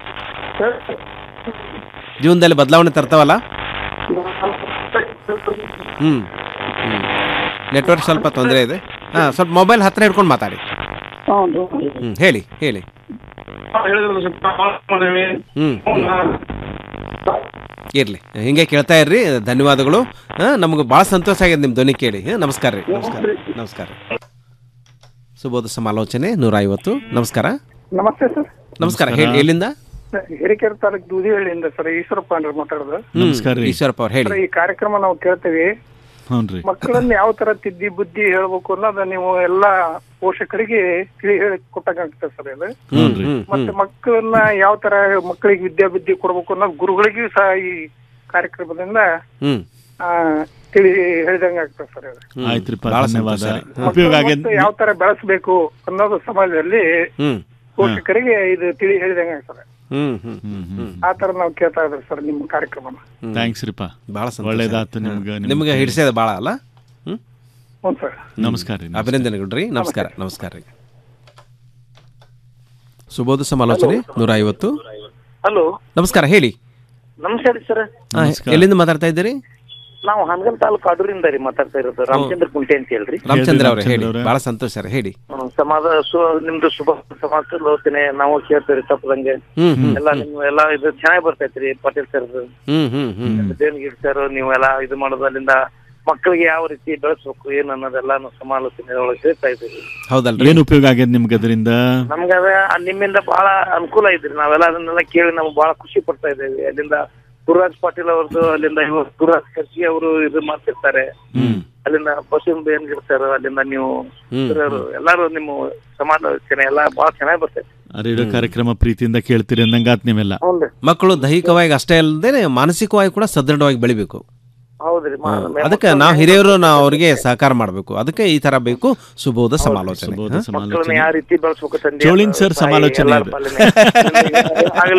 ಜೀವನದಲ್ಲಿ ಬದಲಾವಣೆ ತರ್ತಾವಲ್ಲ ಹ್ಮ್ ಹ್ಮ್ ನೆಟ್ವರ್ಕ್ ಸ್ವಲ್ಪ ತೊಂದರೆ ಇದೆ ಹಾ ಸ್ವಲ್ಪ ಮೊಬೈಲ್ ಹತ್ರ ಹಿಡ್ಕೊಂಡು ಮಾತಾಡಿ ಹೌದು ಹ್ಮ್ ಹೇಳಿ ಹೇಳಿ ಹೇಳಿದ್ರಲ್ಲ ಸ್ವಲ್ಪ ಮಾಡಿದ್ವಿ. ಹ್ಮ್ ಇರ್ಲಿ ಹಿಂಗೆ ಕೇಳ್ತಾ ಇರ್ರಿ ಧನ್ಯವಾದಗಳು ಹಾ ನಮಗೆ ಭಾಳ ಸಂತೋಷ ಆಗಿದೆ ನಿಮ್ಮ ಧ್ವನಿ ಕೇಳಿ ಹಾ ನಮಸ್ಕಾರ ರೀ ನಮಸ್ಕಾರ ನಮಸ್ಕಾರ ಸುಬೋಧ ಸಮಾಲೋಚನೆ ನೂರ ಐವತ್ತು ನಮಸ್ಕಾರ ನಮಸ್ತೆ ಸರ್ ನಮಸ್ಕಾರ ಹೇಳಿ ಎಲ್ಲಿಂದ ಹಿರಿಕೆರೆ ತಾಲೂಕು ದೂದಿಹಳ್ಳಿಯಿಂದ ಸರ್ ಈಶ್ವರಪ್ಪ ಅಂದ್ರೆ ಮಾತಾಡೋದು ಹ್ಮ್, ನಮಸ್ಕಾರ ರೀ. ಈಶ್ವರಪ್ಪ ಅವ್ರು ಹೇಳಿ ಸರ್, ಈ ಕಾರ್ಯಕ್ರಮ ನಾವು ಕೇಳ್ತೇವೆ ಹ್ಞೂನ್ರಿ ಮಕ್ಕಳನ್ನ ಯಾವ ತರ ತಿದ್ದಿ ಬುದ್ಧಿ ಹೇಳ್ಬೇಕು ಅನ್ನೋದ ನೀವು ಎಲ್ಲಾ ಪೋಷಕರಿಗೆ ತಿಳಿ ಹೇಳಿ ಕೊಟ್ಟಾಗುತ್ತೆ ಸರ್ ಇದು ಹ್ಞೂನ್ರಿ ಮತ್ತೆ ಮಕ್ಕಳನ್ನ ಯಾವ ತರ ಮಕ್ಕಳಿಗೆ ವಿದ್ಯಾಬುದ್ಧಿ ಕೊಡ್ಬೇಕು ಅನ್ನೋದು ಗುರುಗಳಿಗೂ ಸಹ ಈ ಕಾರ್ಯಕ್ರಮದಿಂದ ಹ್ಮ್ ಆ, ತಿಳಿ ಹೇಳಿದಂಗ ಆಗ್ತದೆ ಸರ್ ಇದು. ಆಯ್ತ್ರಿಪ್ಪ ಬಹಳ ಧನ್ಯವಾದ ಸಂತೋಷ ರೀ. ಉಪಯೋಗ ಆಗ್ಯದ ಮತ್ತು ಯಾವ ತರ ಬೆಳೆಸಬೇಕು ಅನ್ನೋದು ಸಮಾಜದಲ್ಲಿ ಹ್ಮ್ ಪೋಷಕರಿಗೆ ಇದು ತಿಳಿ ಹೇಳಿದಂಗ ಆಗ್ತದೆ ಹ್ಮ್ ಹ್ಮ್ ಹ್ಮ್ ಆ ತರ ನಾವು ಕೇಳ್ತಾ ಇದ್ರಿ ಸರ್ ನಿಮ್ಮ ಕಾರ್ಯಕ್ರಮನ ಥ್ಯಾಂಕ್ಸ್ ರೀಪ ಬಹಳ ಸಂತೋಷ. ಒಳ್ಳೇದಾತು ಹ್ಮ್. ನಿಮ್ಗೆ ನಿಮ್ಗೆ ಹಿಡಿಸ್ಯದ ಭಾಳ ಅಲ್ಲ ಹ್ಮ್ ಹ್ಞೂ ಸರ್ ನಮಸ್ಕಾರ ರೀ ಅಭಿನಂದನೆಗಳು ರೀ ನಮಸ್ಕಾರ ನಮಸ್ಕಾರ ರೀ ಸುಬೋಧ ಸಮಾಲೋಚನೆ ನೂರ ಐವತ್ತು ಹಲೋ ನಮಸ್ಕಾರ ಹೇಳಿ ನಮಸ್ಕಾರ ಸರ್ ಹಾ, ಎಲ್ಲಿಂದ ಮಾತಾಡ್ತಾ ಇದ್ದೀರಿ ನಾವು ಹನಗಲ್ ತಾಲೂಕು ಅಡೂರಿಂದ ರೀ ಮಾತಾಡ್ತಾ ಇರೋದು ರಾಮಚಂದ್ರ ಕುಂಟೆ ಅಂತ ಹೇಳ್ರಿ ರಾಮಚಂದ್ರ ಅವರೇ ಹೇಳಿ ಬಹಳ ಸಂತೋಷ ಸರ್ ಹೇಳಿ ಹ್ಮ್, ಸಮಾಜ ಸು ನಿಮ್ದು ಶುಭ ಸಮಾಲೋಚನೆ ನಾವು ಕೇಳ್ತೀವಿ ತಪ್ಪದಂಗೆ ಹ್ಮ್, ಹ್ಮ್, ಎಲ್ಲ ನಿಮ್ ಎಲ್ಲ ಇದು ಚೆನ್ನಾಗಿ ಬರ್ತೈತ್ರಿ ಪಾಟೀಲ್ ಸರ್ ಹ್ಮ್ ಹ್ಮ್ ಹ್ಮ್ ದೇವನಗಿರಿ ಸರ್ ನೀವೆಲ್ಲ ಇದು ಮಾಡೋದು ಅಲ್ಲಿಂದ ಮಕ್ಕಳಿಗೆ ಯಾವ ರೀತಿ ಬೆಳೆಸ್ಬೇಕು ಏನ್ ಅನ್ನೋದೆಲ್ಲ ನಾವು ಸಮಾಲೋಚನೆ ಒಳಗೆ ಹೇಳ್ತಾ ಇದ್ದೀವಿ ಹೌದಲ್ರಿ ಏನ್ ಉಪಯೋಗ ಆಗ್ಯದ ನಿಮ್ಗೆ ಅದರಿಂದ ನಮ್ಗೆ ಅದ ನಿಮ್ಮಿಂದ ಬಹಳ ಅನುಕೂಲ ಐತ್ರಿ ನಾವೆಲ್ಲ ಅದನ್ನೆಲ್ಲ ಕೇಳಿ ನಮ್ಗೆ ಬಹಳ ಖುಷಿ ಪಡ್ತಾ ಇದ್ದೇವೆ ಅಲ್ಲಿಂದ ಗುರುರಾಜ್ ಪಾಟೀಲ್ ಅವ್ರದ್ದು ಅಲ್ಲಿಂದ ಇವ್ರು ಗುರುರಾಜ್ ಖರ್ಗೆ ಅವರು ಇದು ಮಾಡ್ತಿರ್ತಾರೆ ಅಲ್ಲಿಂದ ಪಶ್ಚಿಮ ಬೇನ್ಗಿರ್ತಾರೆ ಅಲ್ಲಿಂದ ನೀವು ಹ್ಮ್. ಹಿರಿಯರು ಎಲ್ಲಾರು ನಿಮ್ಮ ಸಮಾಲೋಚನೆ ಎಲ್ಲ ಬಹಳ ಚೆನ್ನಾಗಿ ಬರ್ತೈತೆ ರೇಡಿಯೋ ಕಾರ್ಯಕ್ರಮ ಪ್ರೀತಿಯಿಂದ ಕೇಳ್ತೀರಿ ಅಂದಂಗಾತ್ ನೀವೆಲ್ಲ ಮಕ್ಕಳು ದೈಹಿಕವಾಗಿ ಅಷ್ಟೇ ಅಲ್ಲದೆ ಮಾನಸಿಕವಾಗಿ ಕೂಡ ಸದೃಢವಾಗಿ ಬೆಳಿಬೇಕು ಹೌದ್ರಿ ಮಾ- ಅದಕ್ಕೆ ನಾವು ಹಿರಿಯರು ನಾವು ಅವರಿಗೆ ಸಹಕಾರ ಮಾಡಬೇಕು ಅದಕ್ಕೆ ಈ ತರ ಬೇಕು ಸುಬೋಧ ಸಮಾಲೋಚನೆ ಸುಬೋಧ ಹಾ? ಮಕ್ಕಳನ್ನ ಯಾವ ರೀತಿ ಬೆಳೆಸ್ಬೇಕು ತಂದೆ ಚೋಳಿನ್ ಸರ್ ತಾಯಿ ಸಮಾಲೋಚನೆ ಎಲ್ಲಾರ ಇದು. ಪಾಲನೆ. ಆಗಲೇ